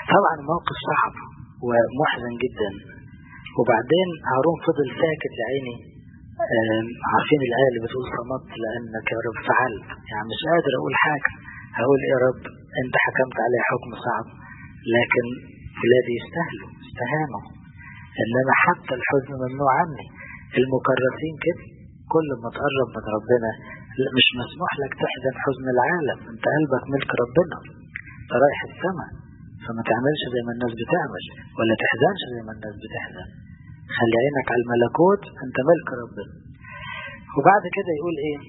[SPEAKER 1] طبعا موقف صعب ومحزن جدا وبعدين هارون فضل ساكت يا عيني عارفين الآية اللي بتقول صمت لأنك يا رب فعلت يعني مش قادر أقول حاجة هقول إيه يا رب أنت حكمت عليه حكم صعب لكن ولادي يستاهلوا استهانوا إنما حتى الحزن ممنوع عني المكرسين كده كل ما تقرب من ربنا مش مسموح لك تحزن حزن العالم انت قلبك ملك ربنا انت رايح السماء فما تعملش زي ما الناس بتعمل ولا تحزنش زي ما الناس بتحزن خلي عينك على الملكوت انت ملك ربنا وبعد كده يقول ايه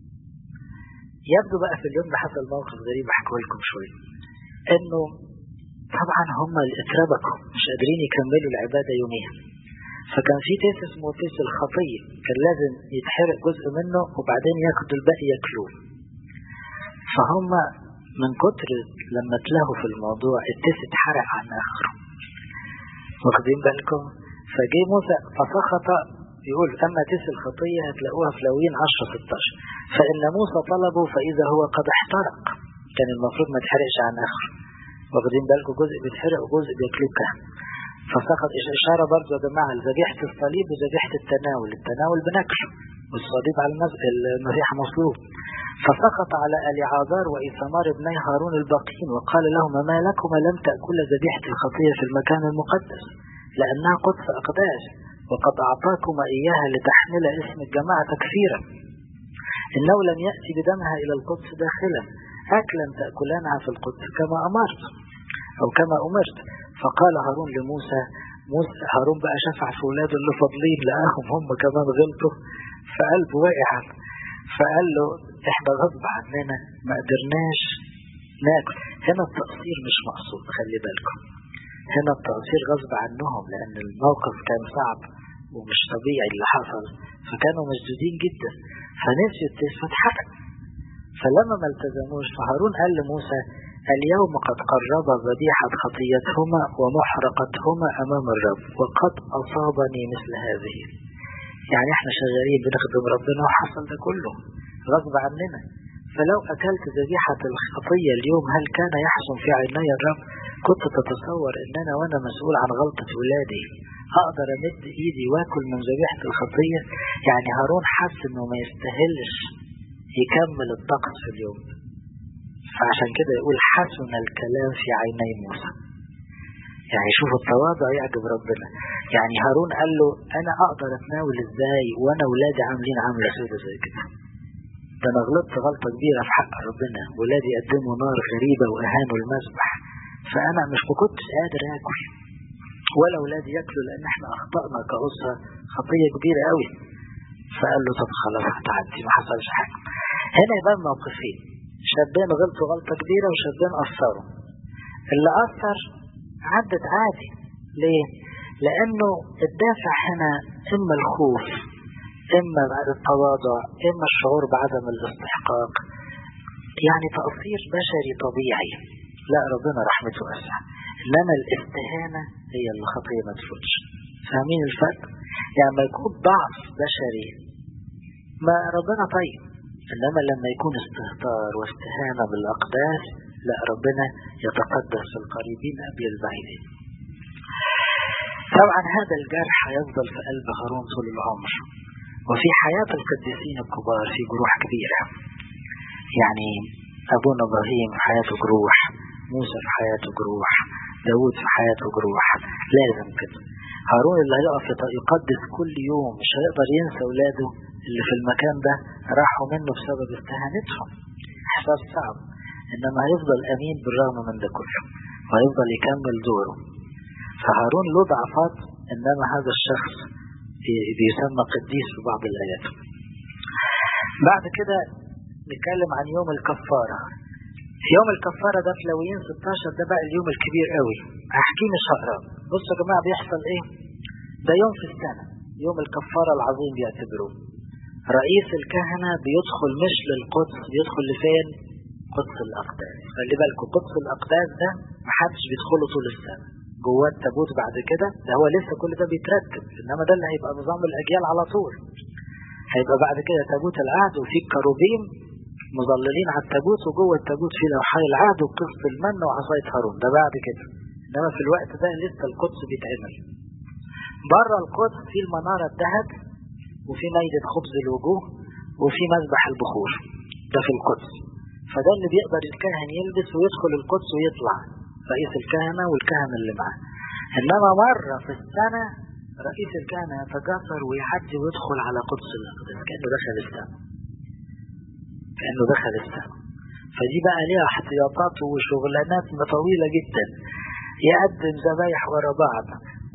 [SPEAKER 1] يبدو بقى في اليوم ده حصل موقف غريب احكي لكم شويه انه طبعا هم اللي اتربكوا مش قادرين يكملوا العباده يوميها فكان في تيس اسمه تيس الخطية كان لازم يتحرق جزء منه وبعدين ياخدوا الباقي ياكلوه فهم من كتر لما تلهوا في الموضوع التيس اتحرق عن اخره واخدين بالكم فجي موسى فسخط يقول اما تيس الخطية هتلاقوها في لوين 10 16 فان موسى طلبه فاذا هو قد احترق كان المفروض ما يتحرقش عن اخره واخدين بالكم جزء بيتحرق وجزء بياكلوه كهن فسقط إشارة برضه يا جماعة لذبيحة الصليب وذبيحة التناول التناول بناكله والصليب على المسيح مصلوب فسقط على اليعازار وإيثمار ابني هارون الباقين وقال لهما ما لكما لم تأكل ذبيحة الخطية في المكان المقدس لأنها قدس أقداس وقد أعطاكما إياها لتحمل اسم الجماعة تكفيرا إنه لم يأتي بدمها إلى القدس داخلا أكلا تأكلانها في القدس كما أمرت أو كما أمرت فقال هارون لموسى موسى هارون بقى شفع في ولاده اللي فاضلين لقاهم هم كمان غلطوا فقلبه وقع فقال له احنا غصب عننا ما قدرناش ناكل هنا التقصير مش مقصود خلي بالكم هنا التقصير غصب عنهم لان الموقف كان صعب ومش طبيعي اللي حصل فكانوا مشدودين جدا فنسيوا التيس فاتحرق فلما ما التزموش فهارون قال لموسى اليوم قد قرب ذبيحة خطيتهما ومحرقتهما أمام الرب وقد أصابني مثل هذه يعني احنا شغالين بنخدم ربنا وحصل ده كله غصب عننا فلو أكلت ذبيحة الخطية اليوم هل كان يحسن في عيني الرب كنت تتصور ان انا وانا مسؤول عن غلطة ولادي اقدر امد ايدي واكل من ذبيحة الخطية يعني هارون حس انه ما يستاهلش يكمل الطقس في اليوم فعشان كده يقول حسن الكلام في عيني موسى يعني شوف التواضع يعجب ربنا يعني هارون قال له انا اقدر اتناول ازاي وانا ولادي عاملين عامله سودة زي كده ده انا غلطت غلطه كبيره في حق ربنا ولادي قدموا نار غريبه واهانوا المذبح فانا مش كنتش قادر اكل ولا ولادي ياكلوا لان احنا اخطانا كاسره خطيه كبيره قوي فقال له طب خلاص هتعدي ما حصلش حاجه هنا يبان موقفين شابين غلطوا غلطة كبيرة وشابين قصروا اللي قصر عدت عادي ليه؟ لأنه الدافع هنا إما الخوف إما التواضع إما الشعور بعدم الاستحقاق يعني تقصير بشري طبيعي لا ربنا رحمته واسعة إنما الاستهانة هي اللي خطية ما تفوتش فاهمين الفرق؟ يعني ما يكون ضعف بشري ما ربنا طيب إنما لما يكون استهتار واستهانة بالأقداس لا ربنا يتقدس في القريبين قبل البعيدين طبعا هذا الجرح يفضل في قلب هارون طول العمر وفي حياة القديسين الكبار في جروح كبيرة يعني أبونا إبراهيم في حياته جروح موسى في حياته جروح داود في حياته جروح لازم كده هارون اللي هيقف يقدس كل يوم مش هيقدر ينسى ولاده اللي في المكان ده راحوا منه بسبب استهانتهم احساس صعب انما هيفضل امين بالرغم من ده كله وهيفضل يكمل دوره فهارون له ضعفات انما هذا الشخص بيسمى قديس في بعض الايات بعد كده نتكلم عن يوم الكفارة يوم الكفارة ده في لويين 16 ده بقى اليوم الكبير قوي احكي مش هقرا بصوا يا جماعة بيحصل ايه ده يوم في السنة يوم الكفارة العظيم بيعتبروه رئيس الكهنة بيدخل مش للقدس بيدخل لفين قدس الأقداس خلي بالكم قدس الأقداس ده محدش بيدخله طول السنة جواه التابوت بعد كده ده هو لسه كل ده بيترتب انما ده اللي هيبقى نظام الاجيال على طول هيبقى بعد كده تابوت العهد وفي كروبيم مظللين على التابوت وجوه التابوت في لوحي العهد وقصة المن وعصاية هارون ده بعد كده انما في الوقت ده لسه القدس بيتعمل بره القدس في المنارة الذهب وفي ميدة خبز الوجوه وفي مذبح البخور ده في القدس فده اللي بيقدر الكاهن يلبس ويدخل القدس ويطلع رئيس الكهنة والكهنة اللي معاه إنما مرة في السنة رئيس الكهنة يتجسر ويعدي ويدخل على قدس الأقداس كأنه دخل السماء كأنه دخل السماء فدي بقى ليها احتياطات وشغلانات طويلة جدا يقدم ذبايح ورا بعض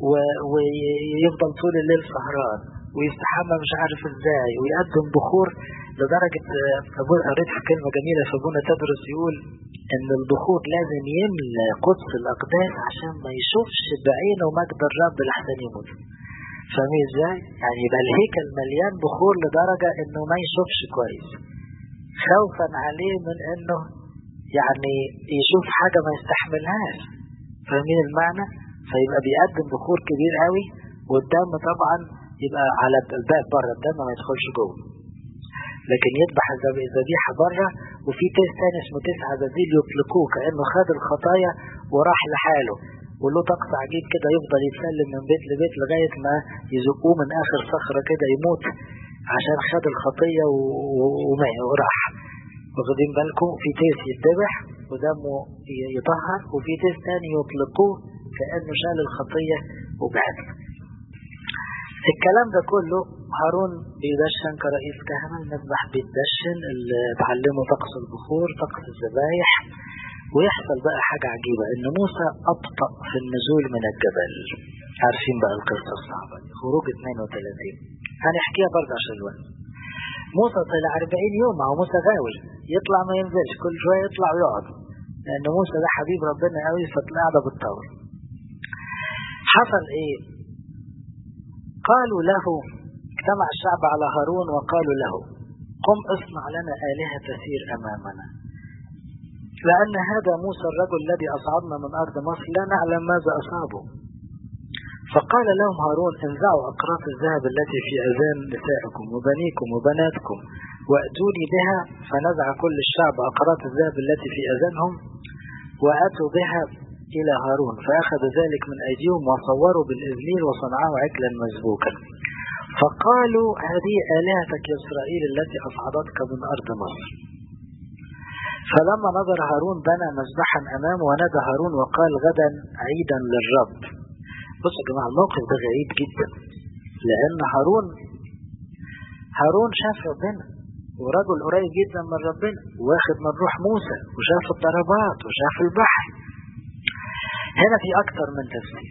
[SPEAKER 1] ويفضل طول الليل سهران ويستحمى مش عارف ازاي ويقدم بخور لدرجة قريت في كلمة جميلة في ابونا تدرس يقول ان البخور لازم يملى قدس الاقداس عشان ما يشوفش بعينه مجد الرب لحسن يموت فاهمين ازاي؟ يعني يبقى الهيكل مليان بخور لدرجة انه ما يشوفش كويس خوفا عليه من انه يعني يشوف حاجة ما يستحملهاش فاهمين المعنى؟ فيبقى بيقدم بخور كبير قوي والدم طبعا يبقى على الباب بره الدم ما يدخلش جوه لكن يذبح الذبيحه بره وفي تيس تاني اسمه تسعة ذبيل يطلقوه كانه خد الخطايا وراح لحاله وله طقس عجيب كده يفضل يتسلم من بيت لبيت لغايه ما يزقوه من اخر صخره كده يموت عشان خد الخطيه وراح واخدين بالكم في تيس يتذبح ودمه يطهر وفي تيس تاني يطلقوه كأنه شال الخطية وبعد الكلام ده كله هارون بيدشن كرئيس كهنة المذبح بيدشن اللي اتعلموا طقس البخور طقس الذبايح ويحصل بقى حاجة عجيبة ان موسى أبطأ في النزول من الجبل عارفين بقى القصة الصعبة دي خروج 32 هنحكيها برضه عشان الوقت موسى طلع 40 يوم هو موسى غاوي يطلع ما ينزلش كل شوية يطلع ويقعد لأن موسى ده حبيب ربنا قوي فطلع ده بالطور حصل ايه قالوا له اجتمع الشعب على هارون وقالوا له قم اصنع لنا آلهة تسير أمامنا لأن هذا موسى الرجل الذي أصعدنا من أرض مصر لا نعلم ماذا أصابه فقال لهم هارون انزعوا أقراط الذهب التي في أذان نسائكم وبنيكم وبناتكم وأتوني بها فنزع كل الشعب أقراط الذهب التي في أذانهم وأتوا بها إلى هارون فأخذ ذلك من أيديهم وصوروا بالإذليل وصنعوا عجلا مسبوكا فقالوا هذه آلهتك يا إسرائيل التي أصعدتك من أرض مصر فلما نظر هارون بنى مذبحا أمامه ونادى هارون وقال غدا عيدا للرب بصوا يا جماعة الموقف ده غريب جدا لأن هارون هارون شاف ربنا ورجل قريب جدا من ربنا واخد من روح موسى وشاف الضربات وشاف البحر هنا في أكثر من تفسير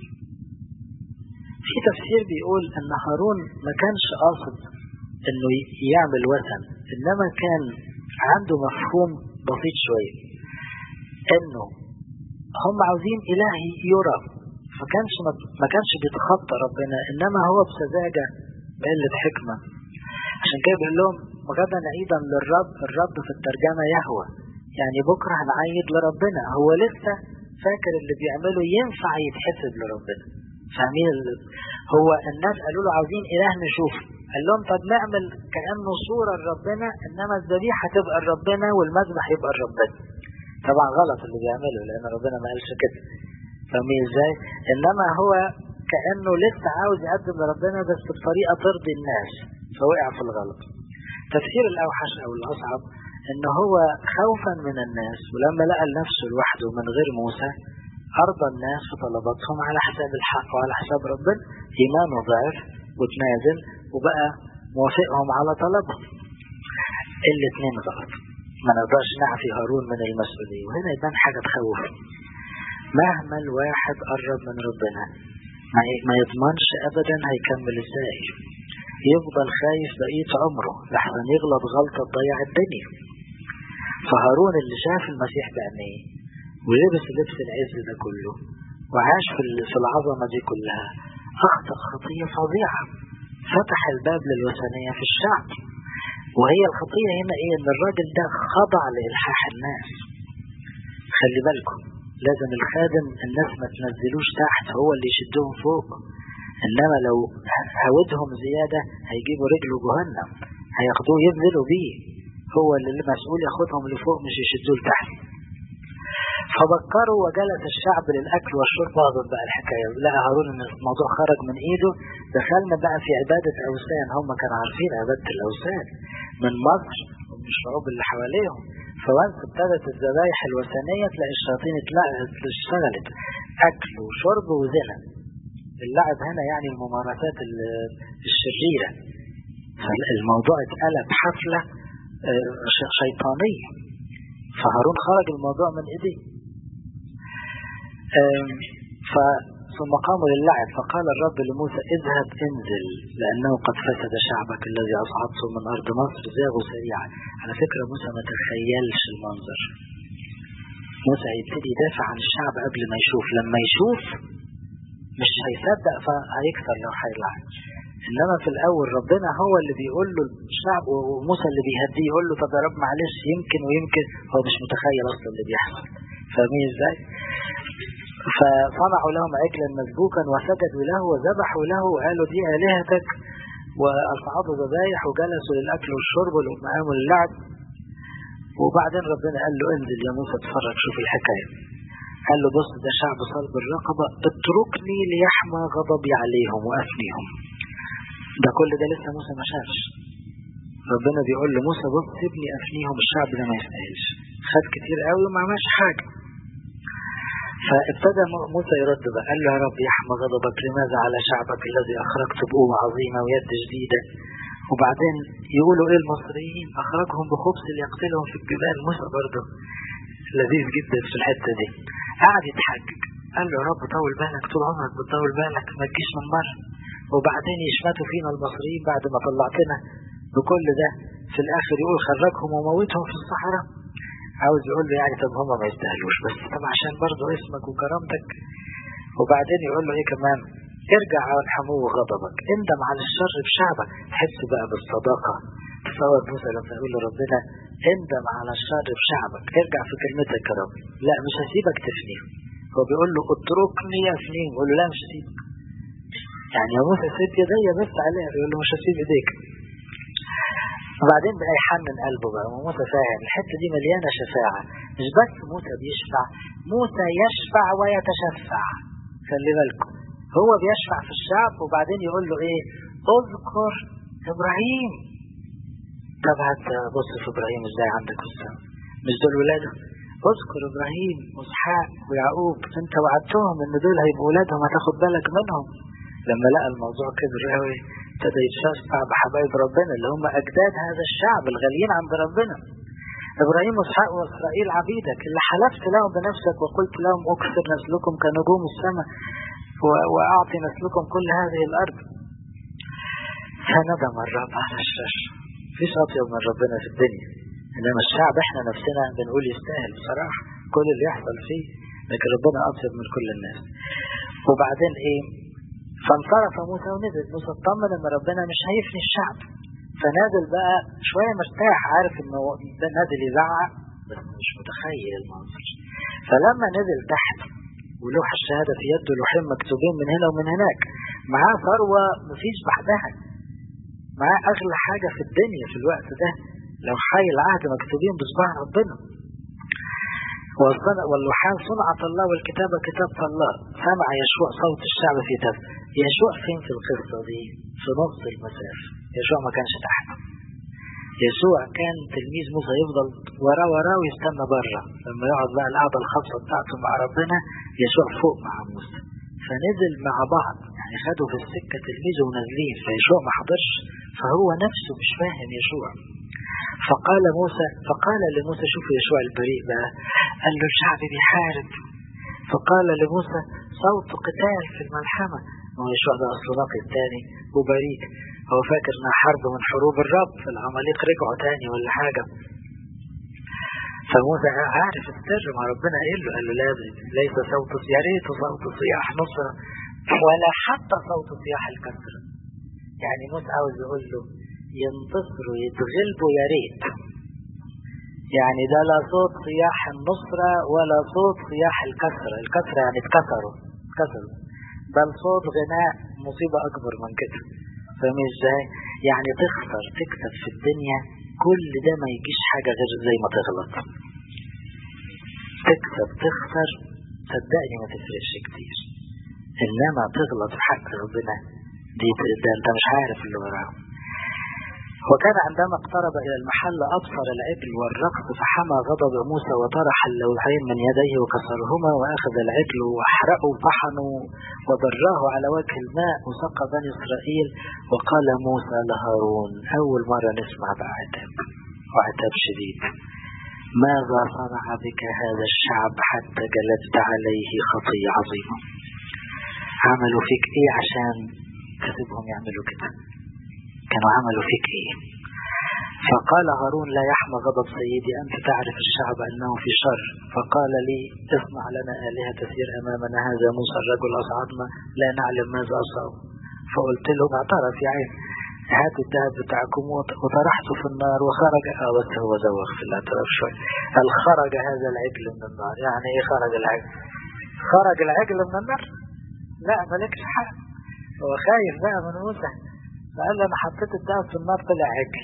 [SPEAKER 1] في تفسير بيقول أن هارون ما كانش قاصد أنه يعمل وثن إنما كان عنده مفهوم بسيط شوية أنه هم عاوزين إله يرى فكانش ما كانش بيتخطى ربنا إنما هو بسذاجة بقلة حكمة عشان كده بيقول لهم غدا عيدا للرب الرب في الترجمة يهوى يعني بكرة هنعيد لربنا هو لسه فاكر اللي بيعمله ينفع يتحسب لربنا فاهمين هو الناس قالوا له عاوزين اله نشوف قال لهم طب نعمل كانه صوره لربنا انما الذبيحه تبقى لربنا والمذبح يبقى لربنا طبعا غلط اللي بيعمله لان ربنا ما قالش كده فاهمين ازاي انما هو كانه لسه عاوز يقدم لربنا بس بطريقه ترضي الناس فوقع في الغلط تفسير الاوحش او الاصعب ان هو خوفا من الناس ولما لقى نفسه لوحده من غير موسى ارضى الناس في طلباتهم على حساب الحق وعلى حساب ربنا ايمانه ضعف وتنازل وبقى موافقهم على طلبهم الاثنين غلط ما نقدرش نعفي هارون من المسؤوليه وهنا يبان حاجه تخوف مهما الواحد قرب من ربنا ما يضمنش ابدا هيكمل ازاي يفضل خايف بقية عمره لحسن يغلط غلطة تضيع الدنيا فهارون اللي شاف المسيح بعينيه ولبس لبس العز ده كله وعاش في العظمة دي كلها أخطأ خطية فظيعة فتح الباب للوثنية في الشعب وهي الخطية هنا إيه إن الراجل ده خضع لإلحاح الناس خلي بالكم لازم الخادم الناس ما تنزلوش تحت هو اللي يشدهم فوق إنما لو هودهم زيادة هيجيبوا رجله جهنم هياخدوه يبذلوا بيه هو اللي مسؤول ياخدهم لفوق مش يشدوه لتحت فبكروا وجلس الشعب للأكل والشرب أظن بقى الحكاية لقى هارون إن الموضوع خرج من إيده دخلنا بقى في عبادة أوثان هم كانوا عارفين عبادة الأوثان من مصر ومن الشعوب اللي حواليهم فوانس ابتدت الذبايح الوثنية تلاقي الشياطين اشتغلت أكل وشرب وزنا اللعب هنا يعني الممارسات الشريرة فالموضوع اتقلب حفلة شيطانية فهارون خرج الموضوع من ايديه ثم قاموا للعب فقال الرب لموسى اذهب انزل لأنه قد فسد شعبك الذي أصعدته من أرض مصر زاغوا سريعا على فكرة موسى ما تخيلش المنظر موسى هيبتدي يدافع عن الشعب قبل ما يشوف لما يشوف مش هيصدق فهيكسر لو هيلعب انما في الاول ربنا هو اللي بيقول له الشعب وموسى اللي بيهديه يقول له طب يا رب معلش يمكن ويمكن هو مش متخيل اصلا اللي بيحصل فاهمين ازاي؟ فصنعوا لهم عجلا مسبوكا وسجدوا له وذبحوا له وقالوا دي الهتك واصعدوا ذبايح وجلسوا للاكل والشرب والمقام واللعب وبعدين ربنا قال له انزل يا موسى اتفرج شوف الحكايه قال له بص ده شعب صلب الرقبه اتركني ليحمى غضبي عليهم وافنيهم ده كل ده لسه موسى ما شافش ربنا بيقول لموسى بص سيبني افنيهم الشعب ده ما يستاهلش خد كتير قوي وما عملش حاجه فابتدى موسى يرد بقى قال له يا رب يحمى غضبك لماذا على شعبك الذي اخرجت بقوه عظيمه ويد شديده وبعدين يقولوا ايه المصريين اخرجهم بخبز ليقتلهم في الجبال موسى برضه لذيذ جدا في الحته دي قعد يتحجج قال له يا رب طول بالك طول عمرك بتطول بالك ما تجيش من مره وبعدين يشمتوا فينا المصريين بعد ما طلعتنا بكل ده في الاخر يقول خرجهم وموتهم في الصحراء عاوز يقول له يعني طب هم ما يستاهلوش بس طب عشان برضه اسمك وكرامتك وبعدين يقول له ايه كمان ارجع عن حمو غضبك اندم على الشر بشعبك تحس بقى بالصداقة تصور موسى لما يقول لربنا اندم على الشر بشعبك ارجع في كلمتك يا رب لا مش هسيبك تفنيهم هو بيقول له اتركني افنيهم يقول له لا مش هسيبك يعني يا موسى سيب يدي بس عليها يقول له مش هسيب ايديك وبعدين بقى يحنن قلبه بقى وموسى فاهم الحته دي مليانه شفاعه مش بس موسى بيشفع موسى يشفع ويتشفع خلي بالكم هو بيشفع في الشعب وبعدين يقول له ايه اذكر ابراهيم طب هتبص في ابراهيم ازاي عندك في السماء مش دول ولاده اذكر ابراهيم واسحاق ويعقوب انت وعدتهم ان دول هيبقوا ولادهم هتاخد بالك منهم لما لقى الموضوع كبر قوي ابتدى يتشفع بحبايب ربنا اللي هم اجداد هذا الشعب الغاليين عند ربنا ابراهيم واسحاق واسرائيل عبيدك اللي حلفت لهم بنفسك وقلت لهم اكثر نسلكم كنجوم السماء واعطي نسلكم كل هذه الارض فندم الرب على الشر مفيش اطيب من ربنا في الدنيا انما الشعب احنا نفسنا بنقول يستاهل بصراحه كل اللي يحصل فيه لكن ربنا اطيب من كل الناس وبعدين ايه فانصرف موسى ونزل موسى اطمن ان ربنا مش هيفني الشعب فنازل بقى شويه مرتاح عارف انه ده نازل يزعق بس مش متخيل المنظر فلما نزل تحت ولوح الشهادة في يده لوحين مكتوبين من هنا ومن هناك معاه ثروة مفيش بعدها معاه أغلى حاجة في الدنيا في الوقت ده لو حي العهد مكتوبين بصباع ربنا واللوحان صنعة الله والكتابة كتابة الله سمع يشوع صوت الشعب في تب يشوع فين في القصة دي في نص المسافة يشوع ما كانش تحت يسوع كان تلميذ موسى يفضل وراه وراه ويستنى بره لما يقعد بقى القعده الخاصه بتاعته مع ربنا يسوع فوق مع موسى فنزل مع بعض يعني خدوا في السكه تلميذه ونازلين فيشوع ما حضرش فهو نفسه مش فاهم يشوع فقال موسى فقال لموسى شوف يشوع البريء بقى قال له الشعب بيحارب فقال لموسى صوت قتال في الملحمه هو يشوع ده اصله نقي الثاني وبريء هو فاكر انها حرب من حروب الرب العماليق رجعوا تاني ولا حاجة فموسى عارف السر ما ربنا قال له قال له لازم ليس صوت يا ريت صوت صياح نصرة ولا حتى صوت صياح الكسرة يعني موسى عاوز يقول له ينتصروا يتغلبوا يا ريت يعني ده لا صوت صياح النصرة ولا صوت صياح الكسرة الكسرة يعني اتكسروا اتكسروا بل صوت غناء مصيبة أكبر من كده فاهمين ازاي؟ يعني تخسر تكسب في الدنيا كل ده ما يجيش حاجة غير زي ما تغلط تكسب تخسر صدقني ما تفرقش كتير انما تغلط في حق ربنا دي ده انت مش عارف اللي وراه وكان عندما اقترب إلى المحل أبصر العجل والرقص فحمى غضب موسى وطرح اللوحين من يديه وكسرهما وأخذ العجل وأحرقه وطحنه وبراه على وجه الماء وسقى بني إسرائيل وقال موسى لهارون أول مرة نسمع بعتاب وعتاب شديد ماذا صنع بك هذا الشعب حتى جلبت عليه خطية عظيمة عملوا فيك ايه عشان تسيبهم يعملوا كده كانوا عملوا فيك ايه فقال هارون لا يحمى غضب سيدي أنت تعرف الشعب أنه في شر فقال لي اصنع لنا آلهة تسير أمامنا هذا موسى الرجل أصعدنا لا نعلم ماذا أصاب فقلت لهم اعترف يا عين هاتوا الذهب بتاعكم وطرحته في النار وخرج اه بس هو زوغ في الاعتراف شوي قال خرج هذا العجل من النار يعني ايه خرج العجل خرج العجل من النار لا مالكش حق هو خايف بقى من موسى فقال له انا حطيت الذهب في النار طلع عجل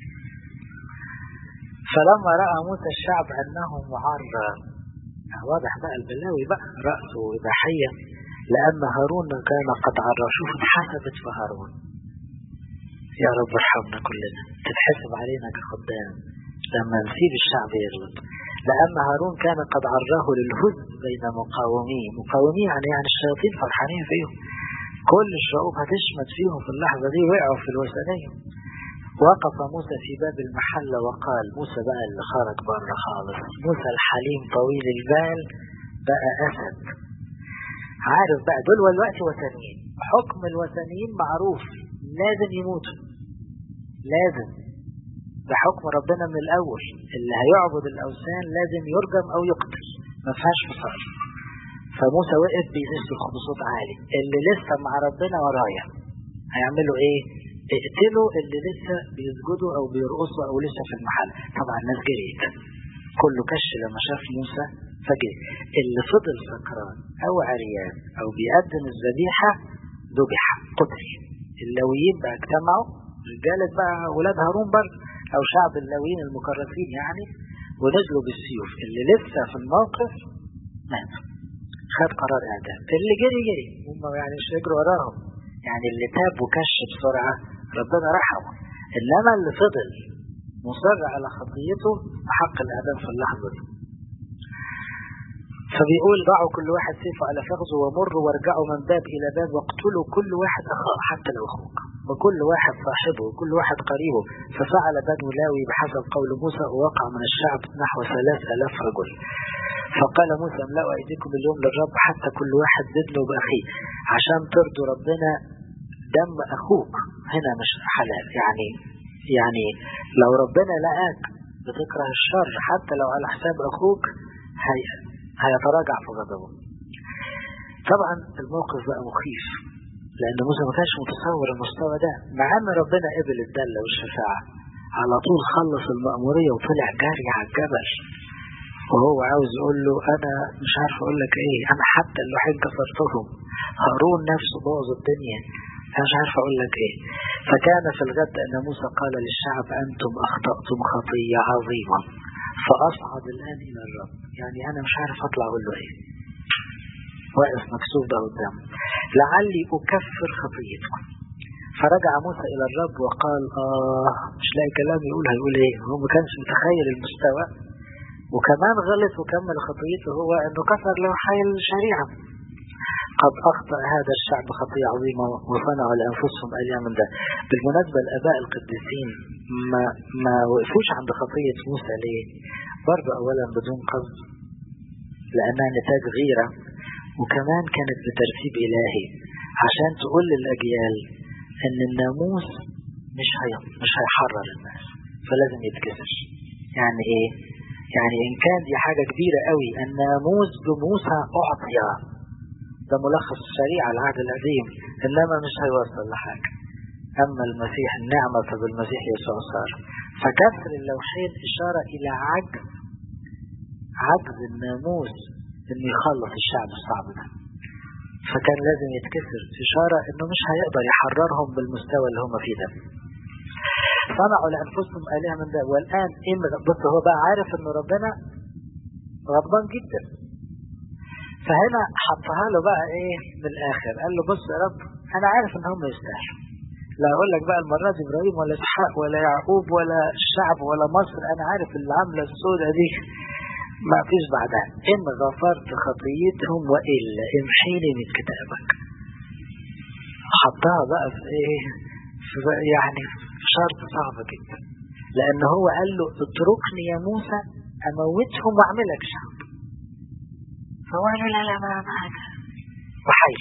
[SPEAKER 1] فلما راى موسى الشعب انه معرى واضح بقى البلاوي بقى راسه ضحيه لان هارون كان قد عرى شوف اتحسبت في هارون يا رب ارحمنا كلنا تتحسب علينا كخدام لما نسيب الشعب يغلط لأن هارون كان قد عراه للهز بين مقاوميه مقاوميه يعني يعني الشياطين فرحانين فيهم كل الشعوب هتشمت فيهم في اللحظة دي وقعوا في الوثنية وقف موسى في باب المحلة وقال موسى بقى اللي خرج بره خالص موسى الحليم طويل البال بقى أسد عارف بقى دول والوقت وثنيين حكم الوثنيين معروف لازم يموتوا لازم ده حكم ربنا من الأول اللي هيعبد الأوثان لازم يرجم أو يقتل ما فيهاش مصار فموسى وقف بيصرخ بصوت عالي اللي لسه مع ربنا ورايا هيعملوا ايه؟ اقتلوا اللي لسه بيسجدوا او بيرقصوا او لسه في المحل طبعا الناس جريت كله كش لما شاف موسى فجر اللي فضل سكران او عريان او بيقدم الذبيحه ذبح قتل اللويين بقى اجتمعوا رجالة بقى ولاد هارون برضه او شعب اللويين المكرسين يعني ونزلوا بالسيوف اللي لسه في الموقف مات خد قرار اعدام اللي جري جري هم يعني مش يجروا وراهم يعني اللي تاب وكش بسرعة ربنا رحمه انما اللي فضل مصر على خطيته حق الاعدام في اللحظة دي فبيقول ضعوا كل واحد سيفه على فخذه ومروا وارجعوا من باب إلى باب واقتلوا كل واحد أخاه حتى لو أخوك وكل واحد صاحبه وكل واحد قريبه ففعل بنو لاوي بحسب قول موسى ووقع من الشعب نحو ثلاث ألاف رجل فقال موسى املأوا أيديكم اليوم للرب حتى كل واحد بدنه بأخيه عشان ترضوا ربنا دم أخوك هنا مش حلال يعني يعني لو ربنا لقاك بتكره الشر حتى لو على حساب أخوك هي هيتراجع في غضبه طبعا الموقف بقى مخيف لأن موسى ما كانش متصور المستوى ده مع أن ربنا قبل الدلة والشفاعة على طول خلص المأمورية وطلع جاري على الجبل وهو عاوز يقول له أنا مش عارف أقول لك إيه أنا حتى اللوحين كسرتهم هارون نفسه بوظ الدنيا أنا مش عارف أقول لك إيه فكان في الغد أن موسى قال للشعب أنتم أخطأتم خطية عظيمة فأصعد الآن إلى الرب يعني أنا مش عارف أطلع أقول له إيه واقف مكسوف ده قدامه لعلي أكفر خطيتكم فرجع موسى إلى الرب وقال آه مش لاقي كلام يقول هيقول إيه هو ما كانش متخيل المستوى وكمان غلط وكمل خطيته هو أنه كسر لوحي الشريعة قد أخطأ هذا الشعب خطية عظيمة وصنعوا لأنفسهم أيام من ده بالمناسبة الآباء القديسين ما, ما وقفوش عند خطية موسى ليه برضه أولا بدون قصد لأنها نتاج غيرة وكمان كانت بترتيب إلهي عشان تقول للأجيال أن الناموس مش هي مش هيحرر الناس فلازم يتكسر يعني إيه؟ يعني إن كان دي حاجة كبيرة قوي الناموس بموسى أعطي ده ملخص الشريعة العهد القديم إنما مش هيوصل لحاجة أما المسيح النعمة فبالمسيح يسوع صار فكسر اللوحين إشارة إلى عجز عجز الناموس إنه يخلص الشعب الصعب ده فكان لازم يتكسر إشارة إنه مش هيقدر يحررهم بالمستوى اللي هم فيه ده صنعوا لأنفسهم آلهة من ده والآن إيه بص هو بقى عارف إنه ربنا غضبان جدا فهنا حطها له بقى ايه من الاخر قال له بص يا رب انا عارف ان هم يستاهلوا لا اقول لك بقى المره دي ابراهيم ولا اسحاق ولا يعقوب ولا الشعب ولا مصر انا عارف العمله السوداء دي ما فيش بعدها ان غفرت خطيتهم والا امحيني من كتابك حطها بقى في ايه في يعني في شرط صعب جدا لان هو قال له اتركني يا موسى اموتهم واعملك شعب فهو قال له لا لا ما معاك وحي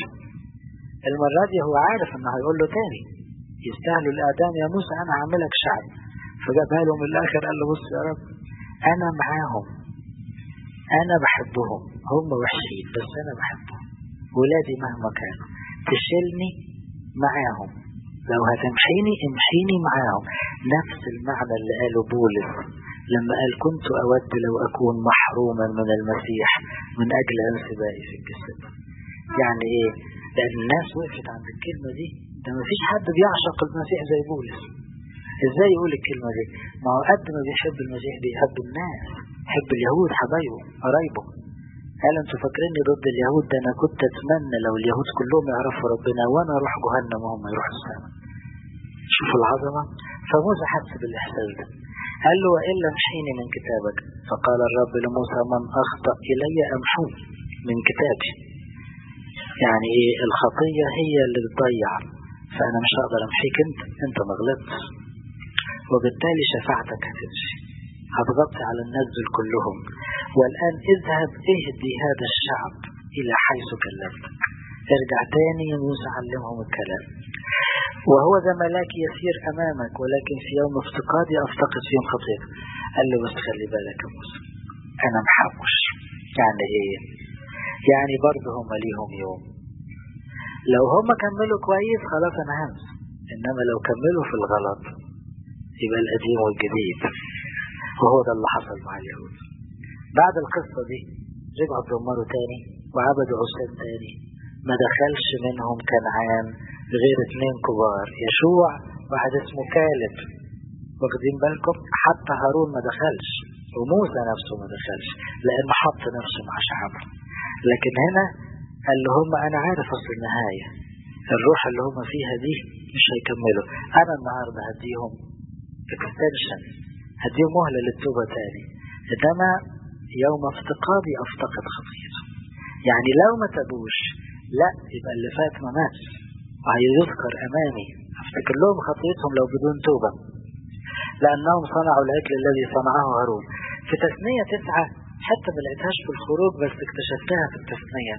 [SPEAKER 1] المرة دي هو عارف انه هيقول له تاني يستاهلوا الاعدام يا موسى انا هعملك شعب فجابها له من الاخر قال له بص يا رب انا معاهم انا بحبهم هم وحشين بس انا بحبهم ولادي مهما كانوا تشيلني معاهم لو هتمحيني امحيني معاهم نفس المعنى اللي قاله بولس لما قال كنت أود لو أكون محروما من المسيح من أجل انسبائي في الجسد يعني إيه؟ لأن الناس وقفت عند الكلمة دي ده ما فيش حد بيعشق المسيح زي بولس ازاي يقول الكلمة دي ما هو قد ما بيحب المسيح بيحب الناس يحب اليهود حبايبه قرايبه قال انتوا فاكريني ضد اليهود ده انا كنت اتمنى لو اليهود كلهم يعرفوا ربنا وانا اروح جهنم وهم يروحوا السماء شوفوا العظمة فموسى حس بالاحساس ده قال له والا امحيني من كتابك فقال الرب لموسى من اخطا الي امحوه من كتابي يعني ايه الخطيه هي اللي بتضيع فانا مش هقدر امحيك انت انت ما غلطتش وبالتالي شفاعتك هتمشي هتغطي على الناس دول كلهم والآن اذهب اهدي هذا الشعب إلى حيث كلمتك ارجع تاني يا موسى علمهم الكلام وهو ذا ملاك يسير أمامك ولكن في يوم افتقادي أفتقد فيهم خطيئة قال له بس خلي بالك يا موسى أنا محوش يعني إيه يعني برضه هم ليهم يوم لو هم كملوا كويس خلاص أنا همس إنما لو كملوا في الغلط يبقى القديم والجديد وهو ده اللي حصل مع اليهود بعد القصة دي رجعوا اتدمروا تاني وعبدوا عصيان تاني ما دخلش منهم كنعان غير اثنين كبار يشوع واحد اسمه كالب واخدين بالكم حتى هارون ما دخلش وموسى نفسه ما دخلش لانه حط نفسه مع شعبه لكن هنا قال لهم انا عارف اصل النهايه الروح اللي هم فيها دي مش هيكملوا انا النهارده هديهم اكستنشن هديهم مهله للتوبه تاني انما يوم افتقادي افتقد خطيته يعني لو ما تابوش لا يبقى اللي فات ما ماتش وهيذكر امامي افتكر لهم خطيتهم لو بدون توبه لانهم صنعوا العجل الذي صنعه هارون في تثنيه تسعه حتى ما لقيتهاش في الخروج بس اكتشفتها في التثنيه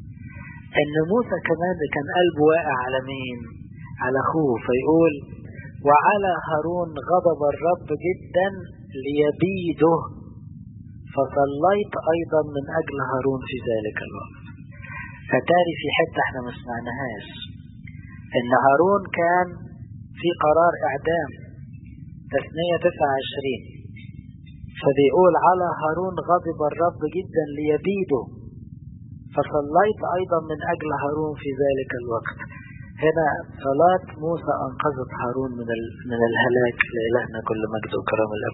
[SPEAKER 1] ان موسى كمان كان قلبه واقع على مين على اخوه فيقول وعلى هارون غضب الرب جدا ليبيده فصليت ايضا من اجل هارون في ذلك الوقت فتاري في حتة احنا ما سمعناهاش ان هارون كان في قرار اعدام تثنية 29 فبيقول على هارون غضب الرب جدا ليبيده فصليت ايضا من اجل هارون في ذلك الوقت هنا صلاة موسى انقذت هارون من من الهلاك لإلهنا كل مجد وكرم الأب